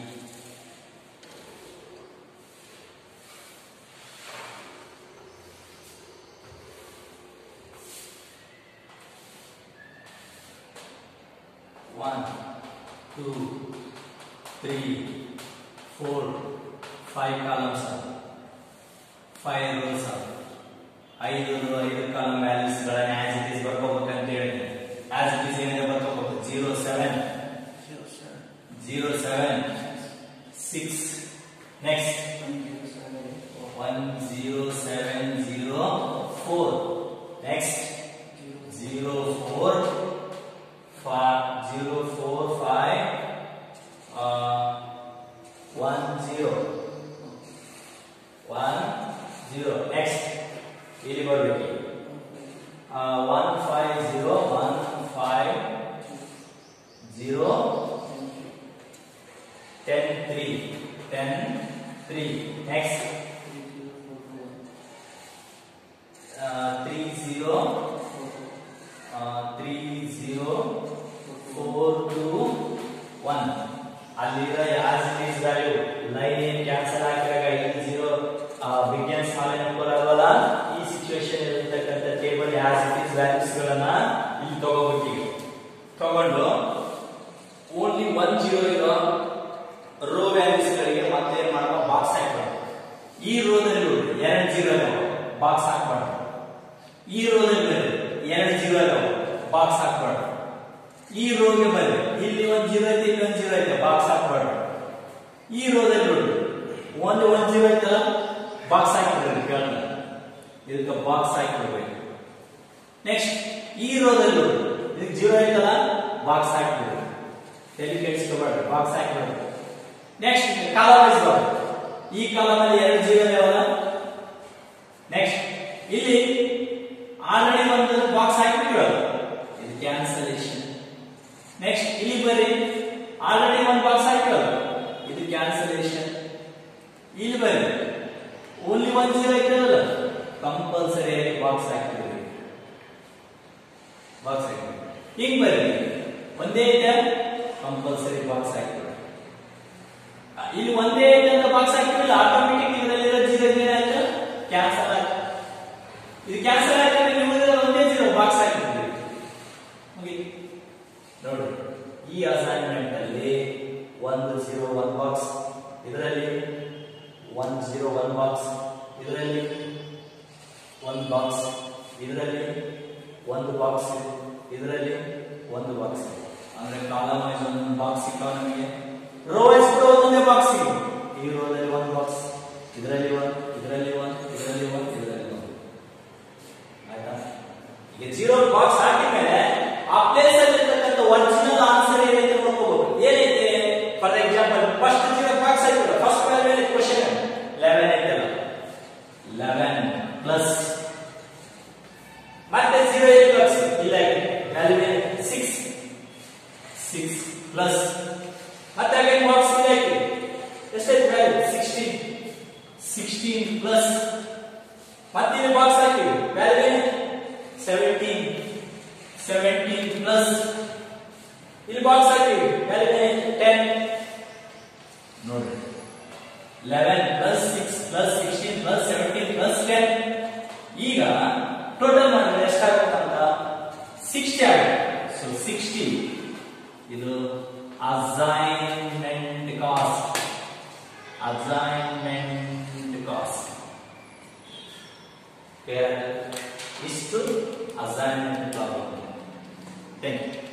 One, two, three, four, five columns are. Five rules ಐದು ಐದು ಕಾಲಮ್ ವ್ಯಾಲ್ಯೂಸ್ ಗಳನ್ನ ಆಸ್ ಇಟ್ ಇಸ್ ಬರ್ಕೋಬೇಕಂತ ಹೇಳಿದೆ ಆಸ್ ಇಟ್ ಇಸ್ ಏನಿದೆ ಬರ್ಕೋಬೇಕು zero seven zero seven six next one zero seven zero four next zero four zero four five one zero one zero next ಇಲ್ಲಿ ಬರಬೇಕು one five zero one five zero ten three ten three next three zero three zero four to one ಅಲ್ಲಿರೋ as it is value line ಏನ್ cancel ಆಗಿರಾಗ ಇಲ್ಲಿ zero ವಿಜ್ಞಾನ small number ಅಲ್ವಲ್ಲ ಈ situation ಇರತಕ್ಕಂಥ table as it is values ಗಳನ್ನ ಇಲ್ಲಿ ತಗೋಬೇಕು ತಗೊಂಡು ಓನ್ಲಿ ಒನ್ ಜೀರೋ ಇರೋ ರೋ ವ್ಯಾಲ್ಯೂಸ್ ಗಳಿಗೆ ಮತ್ತೆ ಏನ್ ಮಾಡಬೇಕು ಬಾಕ್ಸ್ ಹಾಕ್ಬಾರ್ದು ಈ ರೋದಲ್ಲಿ ಎರಡು ಜೀರೋ ಬಾಕ್ಸ್ ಹಾಕ್ಬಾರ್ದು ಈ ರೋದಲ್ಲಿ ಎರಡು ಜೀರೋ ಬಾಕ್ಸ್ ಹಾಕ್ಬಾರ್ದು ಈ ರೋಗೆ ಬರ್ರಿ ಇಲ್ಲಿ ಒಂದ್ ಜೀರೋ ಐತೆ ಇಲ್ಲಿ ಒಂದ್ ಜೀರೋ ಐತೆ ಬಾಕ್ಸ್ ಹಾಕ್ಬಾರ್ದು ಈ ರೋದಲ್ಲಿ ನೋಡಿ ಒಂದು ಒಂದ್ ಜೀರೋ ಐತಲ್ಲ ಬಾಕ್ಸ್ ಹಾಕಿಬಿಡ್ರಿ ಕೇಳ್ದ ಇದಕ್ಕೆ ಬಾಕ್ಸ್ ಹಾಕಿಬಿಡ್ಬೇಕು ನೆಕ್ಸ್ಟ್ ಈ ರೋದಲ್ಲಿ ನೋಡಿ ಇದಕ್ಕೆ ಜೀರೋ ಐತಲ್ಲ ಬಾಕ್ಸ್ ಹಾಕಿಬಿಡ್ರಿ ತಲೆ ಕೆಡಿಸ್ಕೋಬೇಡ್ರಿ ಬಾಕ್ಸ್ ಹಾಕಿಬಿಡ್ರಿ ನೆಕ್ಸ್ಟ್ ಕಾಲಮ್ ವೈಸ್ ಬರೋದು ಈ ಕಾಲಮ್ ಅಲ್ಲಿ ಎರಡು ಜೀರೋ ಇದಾವಲ್ಲ ನೆಕ್ಸ್ಟ್ ಇಲ್ಲಿ ಆಲ್ರೆಡಿ ಒಂದು ಬಾಕ್ಸ್ ಹಾಕಿಬಿಟ್ಟಿರೋದು ಇದು ಕ್ಯಾನ್ಸಲೇಷನ್ ನೆಕ್ಸ್ಟ್ ಇಲ್ಲಿ ಬರ್ರಿ ಆಲ್ರೆಡಿ ಒಂದು ಬಾಕ್ಸ್ ಹಾಕಿರೋದು ಇದು ಕ್ಯಾನ್ಸಲೇಷನ್ ಇಲ್ಲಿ ಬರ್ರಿ ಓನ್ಲಿ ಒನ್ ಜೀರೋ ಐತಲ್ಲ ಕಂಪಲ್ಸರಿ ಬಾಕ್ಸ್ ಹಾಕಿದ್ರಿ ಬಾಕ್ಸ್ ಹಾಕಿದ್ರಿ ಹಿಂಗ್ ಬರ್ರಿ ಒಂದೇ ಐತೆ ಕಂಪಲ್ಸರಿ ಬಾಕ್ಸ್ ಹಾಕಿದ್ರಿ ಇಲ್ಲಿ ಒಂದೇ ಐತೆ ಅಂತ ಬಾಕ್ಸ್ ಹಾಕಿದ್ರಲ್ಲ ಆಟೋಮೆಟಿಕ್ ಇದರಲ್ಲಿರೋ ಜೀರೋ ಏನಾಯ್ತು ಕ್ಯಾನ್ಸಲ್ ಆಯ್ತು ಇದು ಕ್ಯಾನ್ಸಲ್ ಆಯ್ತು ನಿಮ್ಮದ್ರಲ್ಲಿ ಒಂದೇ ಜೀರೋ ಬಾಕ್ಸ್ ಹಾಕಿದ್ರಿ ಮುಗೀತು ನೋಡಿ ಈ ಅಸೈನ್ಮೆಂಟ್ ಅಲ್ಲಿ ಒಂದು ಜೀರೋ ಒನ್ ಬಾಕ್ಸ್ ಇದರಲ್ಲಿ ಒನ್ ಜೀರೋ ಒನ್ ಬಾಕ್ಸ್ ಇದರಲ್ಲಿ ಒಂದು ಬಾಕ್ಸ್ ಇದರಲ್ಲಿ ಒಂದು ಬಾಕ್ಸ್ ಇದರಲ್ಲಿ ಒಂದು ಬಾಕ್ಸ್ ಅಂದ್ರೆ ಕಾಲಮ್ ವೈಸ್ ಒಂದು ಬಾಕ್ಸ್ ಸಿಕ್ಕಾವ ನಮಗೆ ರೋ ವೈಸ್ ಕೂಡ ಒಂದೊಂದೇ ಬಾಕ್ಸ್ ಸಿಗುತ್ತೆ ಈ ರೋದಲ್ಲಿ ಒಂದು ಬಾಕ್ಸ್ ಇದರಲ್ಲಿ ಒಂದು ಇದರಲ್ಲಿ ಒಂದು ಇದರಲ್ಲಿ ಒಂದು ಇದರಲ್ಲಿ ಒಂದು ಆಯ್ತಾ ಈಗ ಜೀರೋ ಬಾಕ್ಸ್ ಹಾಕಿದ್ಮೇಲೆ ಆ ಪ್ಲೇಸ್ ಅಲ್ಲಿ ಇರ್ತಕ್ಕಂಥ ಒರಿಜಿನಲ್ ಆನ್ಸರ್ ಏನೈತೆ ನೋಡ್ಕೋಬೇಕು ಏನೈತೆ ಫಾರ್ ಎಕ್ಸಾಂಪಲ್ ಫಸ್ಟ್ ಜೀರೋ ಮತ್ತೆ ಇಲ್ಲಿ ಬಾಕ್ಸ್ ಹಾಕಿವಿ ವ್ಯಾಲ್ಯೂ ಸೆವೆಂಟೀನ್ ಸೆವೆಂಟೀನ್ ಪ್ಲಸ್ ಇಲ್ಲಿ ಬಾಕ್ಸ್ ಹಾಕಿವಿ ವ್ಯಾಲ್ಯೂ ಟೆನ್ ನೋಡ್ರಿ eleven plus six plus sixteen plus seventeen plus ten ಈಗ ಟೋಟಲ್ ಮಾಡಿದ್ರೆ ಎಷ್ಟಾಗುತ್ತಂತ ಸಿಕ್ಸ್ಟಿ ಆಗುತ್ತೆ ಸೊ ಸಿಕ್ಸ್ಟಿ ಇದು ಅಸೈನ್ಮೆಂಟ್ ಕಾಸ್ಟ್ ಅಸೈನ್ಮೆಂಟ್ ಕಾಸ್ಟ್ ಇಷ್ಟು ಅಸೈನ್ಮೆಂಟ್ ಪ್ರಾಬ್ಲಮ್ ಥ್ಯಾಂಕ್ ಯು